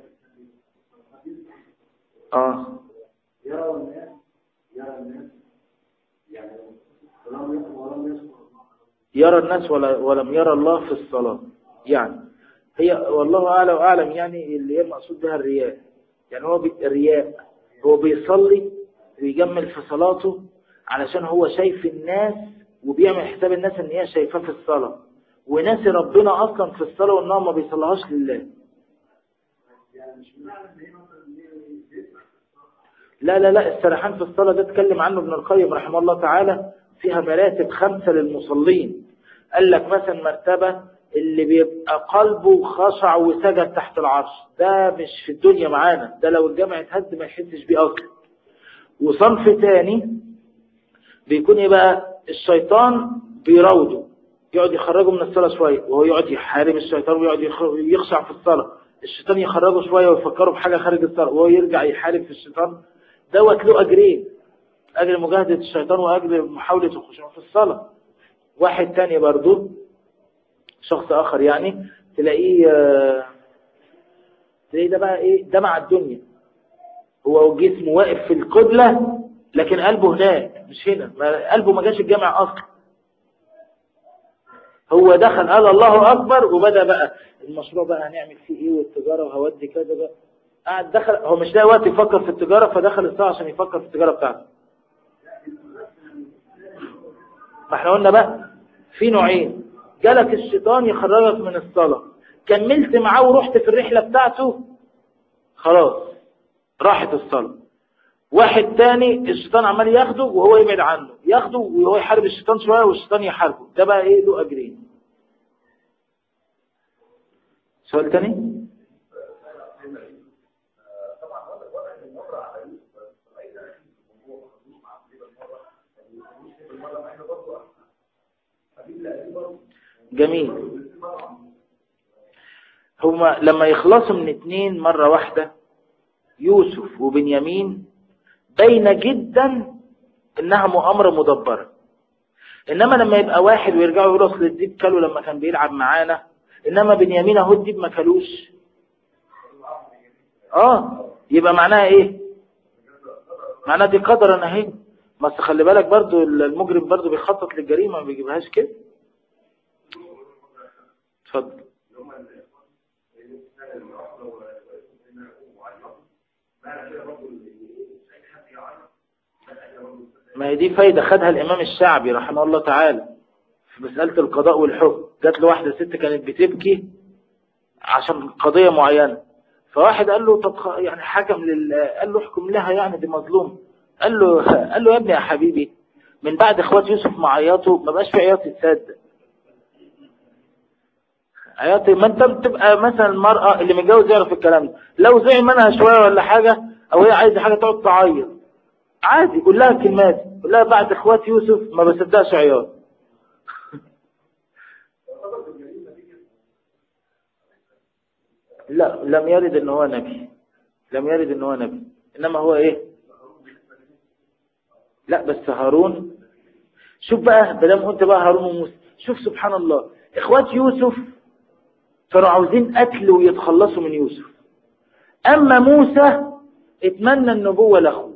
اه يرى الناس يرى الناس يعني ولم يكن ولم يذكر الله يرى الناس ولا ولم يرى الله في الصلاة يعني هي والله أعلى وأعلم يعني اللي هي مقصود بها الرياء يعني هو بي- الرياء هو بيصلي ويجمل في صلاته علشان هو شايف الناس وبيعمل حساب الناس ان هي شايفاه في الصلاة وناسي ربنا اصلا في الصلاة وانه ما بيصليهاش لله يعني مش بمعنى ان هي مثلا ان هي بيسمع لا لا لا السرحان في الصلاة ده اتكلم عنه ابن القيم رحمه الله تعالى فيها مراتب خمسة للمصلين قال لك مثلا مرتبة اللي بيبقى قلبه خشع وسجد تحت العرش ده مش في الدنيا معانا ده لو الجامع اتهد ما يحسش بيه اصلا وصنف تاني بيكون ايه بقى الشيطان بيراوده يقعد يخرجه من الصلاة شوية وهو يقعد يحارب الشيطان ويقعد يخ- يخشع في الصلاة الشيطان يخرجه شوية ويفكره بحاجة خارج الصلاة وهو يرجع يحارب في الشيطان دوت له أجرين أجر مجاهدة الشيطان وأجر محاولة الخشوع في الصلاة واحد تاني برضو شخص آخر يعني تلاقيه آه، تلاقيه ده بقى إيه ده مع الدنيا هو جسمه واقف في القبلة لكن قلبه هناك مش هنا ما قلبه ما جاش الجامع أصلا هو دخل قال الله أكبر وبدأ بقى المشروع بقى هنعمل فيه إيه والتجارة وهودي كذا بقى قاعد دخل هو مش لاقي وقت يفكر في التجارة فدخل الساعة عشان يفكر في التجارة بتاعته ما احنا قلنا بقى في نوعين جالك الشيطان يخرجك من الصلاة كملت معاه ورحت في الرحلة بتاعته خلاص راحت الصلاة واحد تاني الشيطان عمال ياخده وهو يبعد عنه ياخده وهو يحارب الشيطان شوية والشيطان يحاربه ده بقى ايه له اجرين سؤال تاني جميل هما لما يخلصوا من اتنين مرة واحدة يوسف وبنيامين باينة جدا انها مؤامرة مدبرة انما لما يبقى واحد ويرجعوا يقولوا اصل الديب كلوا لما كان بيلعب معانا انما بنيامين اهو الديب ما كلوش اه يبقى معناها ايه معناها دي قدرا اهي بس خلي بالك برضو المجرم برضو بيخطط للجريمة ما بيجيبهاش كده اتفضل ما هي دي فايدة خدها الإمام الشعبي رحمه الله تعالى في مسألة القضاء والحكم جات له واحدة ست كانت بتبكي عشان قضية معينة فواحد قال له طب خ- يعني حكم لل قال له احكم لها يعني دي مظلوم قال له قال له يا ابني يا حبيبي من بعد اخوات يوسف ما عيطوا ما بقاش في عياط يتصدق عياط ما انت بتبقى مثلا المرأة اللي متجوز يعرف الكلام ده لو زعل منها شوية ولا حاجة او هي عايزة حاجة تقعد تعيط عادي قول لها الكلمات قول لها بعد اخوات يوسف ما بصدقش عياط لا لم يرد ان هو نبي لم يرد ان هو نبي انما هو ايه لا بس هارون شوف بقى بدل قلت بقى هارون وموسى شوف سبحان الله اخوات يوسف كانوا عاوزين قتل ويتخلصوا من يوسف اما موسى اتمنى النبوة لاخوه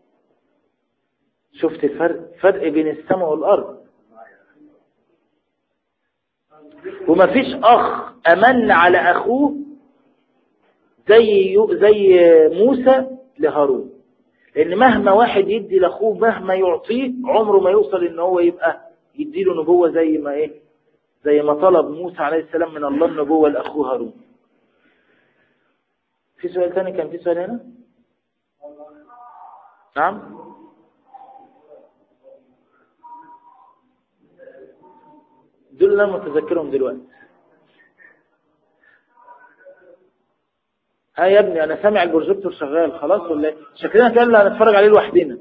شفت الفرق فرق بين السماء والارض ومفيش اخ امن على اخوه زي يو- زي موسى لهارون لان مهما واحد يدي لاخوه مهما يعطيه عمره ما يوصل ان هو يبقى يديله نبوة زي ما ايه زي ما طلب موسى عليه السلام من الله النبوة لاخوه هارون في سؤال ثاني كان في سؤال هنا نعم دول اللي انا متذكرهم دلوقتي ها يا ابني انا سامع البروجيكتور شغال خلاص ولا ايه شكلنا كده اللي هنتفرج عليه لوحدنا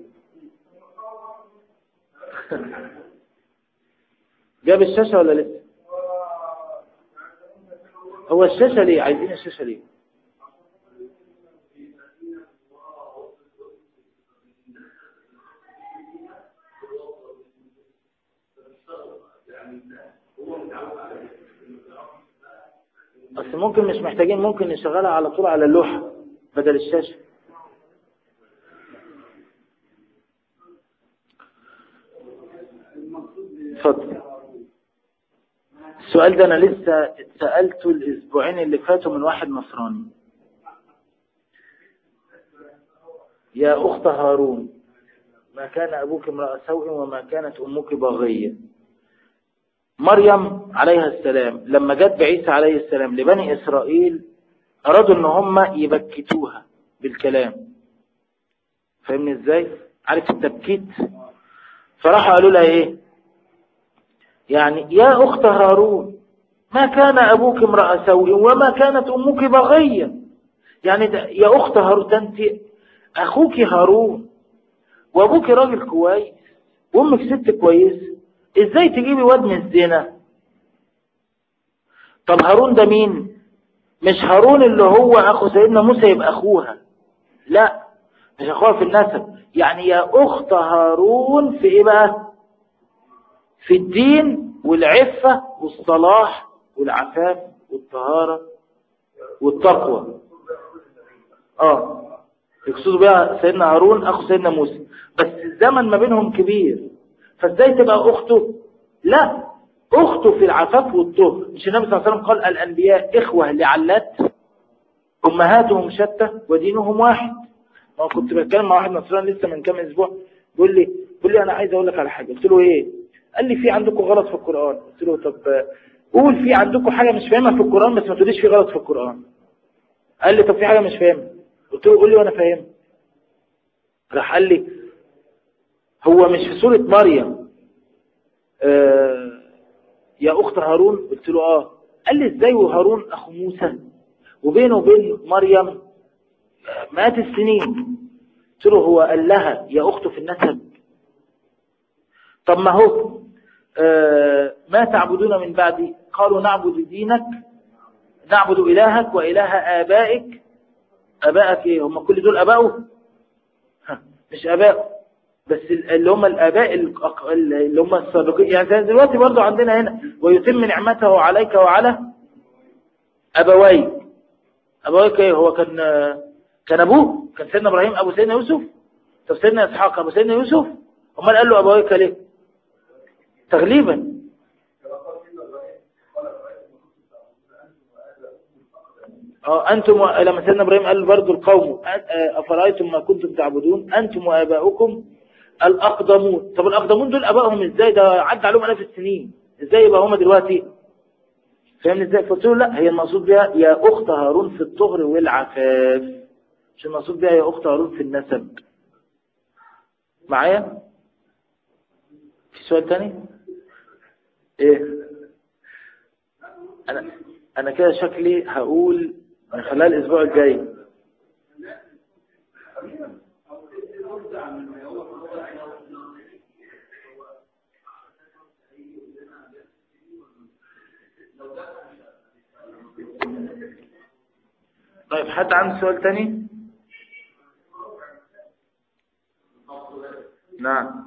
جاب الشاشة ولا لسه هو الشاشة ليه عايزين الشاشة ليه اصل ممكن مش محتاجين ممكن نشغلها على طول على اللوحة بدل الشاشة اتفضل السؤال ده انا لسه اتسألته الاسبوعين اللي فاتوا من واحد نصراني يا اخت هارون ما كان ابوك امرأ سوء وما كانت امك باغية مريم عليها السلام لما جت بعيسى عليه السلام لبني اسرائيل ارادوا ان هم يبكتوها بالكلام فاهمني ازاي عارف التبكيت فراحوا قالوا لها ايه يعني يا أخت هارون ما كان أبوك امرأ سوء وما كانت أمك بغية يعني ده يا أخت هارون ده أنت أخوك هارون وأبوك راجل كويس وأمك ست كويس إزاي تجيبي واد من الزنا طب هارون ده مين مش هارون اللي هو أخو سيدنا موسى يبقى أخوها لا مش أخوها في النسب يعني يا أخت هارون في إيه بقى في الدين والعفة والصلاح والعفاف والطهارة والتقوى اه يقصدوا بها سيدنا هارون اخو سيدنا موسى بس الزمن ما بينهم كبير فازاي تبقى اخته لا اخته في العفاف والطهر مش النبي صلى الله عليه وسلم قال الانبياء اخوة لعلات امهاتهم شتى ودينهم واحد ما كنت بتكلم مع واحد نصراني لسه من كام اسبوع بيقول لي بيقول لي انا عايز اقول لك على حاجه قلت له ايه قال لي في عندكم غلط في القرآن قلت له طب قول في عندكم حاجة مش فاهمها في القرآن بس ما تقوليش في غلط في القرآن قال لي طب في حاجة مش فاهمها قلت له قول لي وانا فاهم راح قال لي هو مش في سورة مريم آه يا أخت هارون قلت له اه قال لي ازاي وهارون أخو موسى وبينه وبين مريم مئات السنين قلت له هو قال لها يا أخته في النسب طب ما هو آه ما تعبدون من بعدي قالوا نعبد دينك نعبد إلهك وإله آبائك آبائك إيه هم كل دول آبائه مش آبائه بس اللي هم الآباء اللي هم السابقين يعني زي دلوقتي برضو عندنا هنا ويتم نعمته عليك وعلى أبويك أبويك إيه هو كان كان أبوه كان سيدنا إبراهيم أبو سيدنا يوسف طب سيدنا إسحاق أبو سيدنا يوسف امال قال له أبويك ليه تغليبا اه انتم و... لما سيدنا ابراهيم قال برضه القوم افرايتم ما كنتم تعبدون انتم واباؤكم الاقدمون طب الاقدمون دول ابائهم ازاي ده عدى عليهم الاف السنين ازاي يبقى هم دلوقتي فاهمني ازاي قلت له لا هي المقصود بها يا اخت هارون في الطهر والعفاف مش المقصود بها يا اخت هارون في النسب معايا في سؤال تاني ايه انا انا كده شكلي هقول نخليها الاسبوع الجاي طيب حد عنده سؤال تاني نعم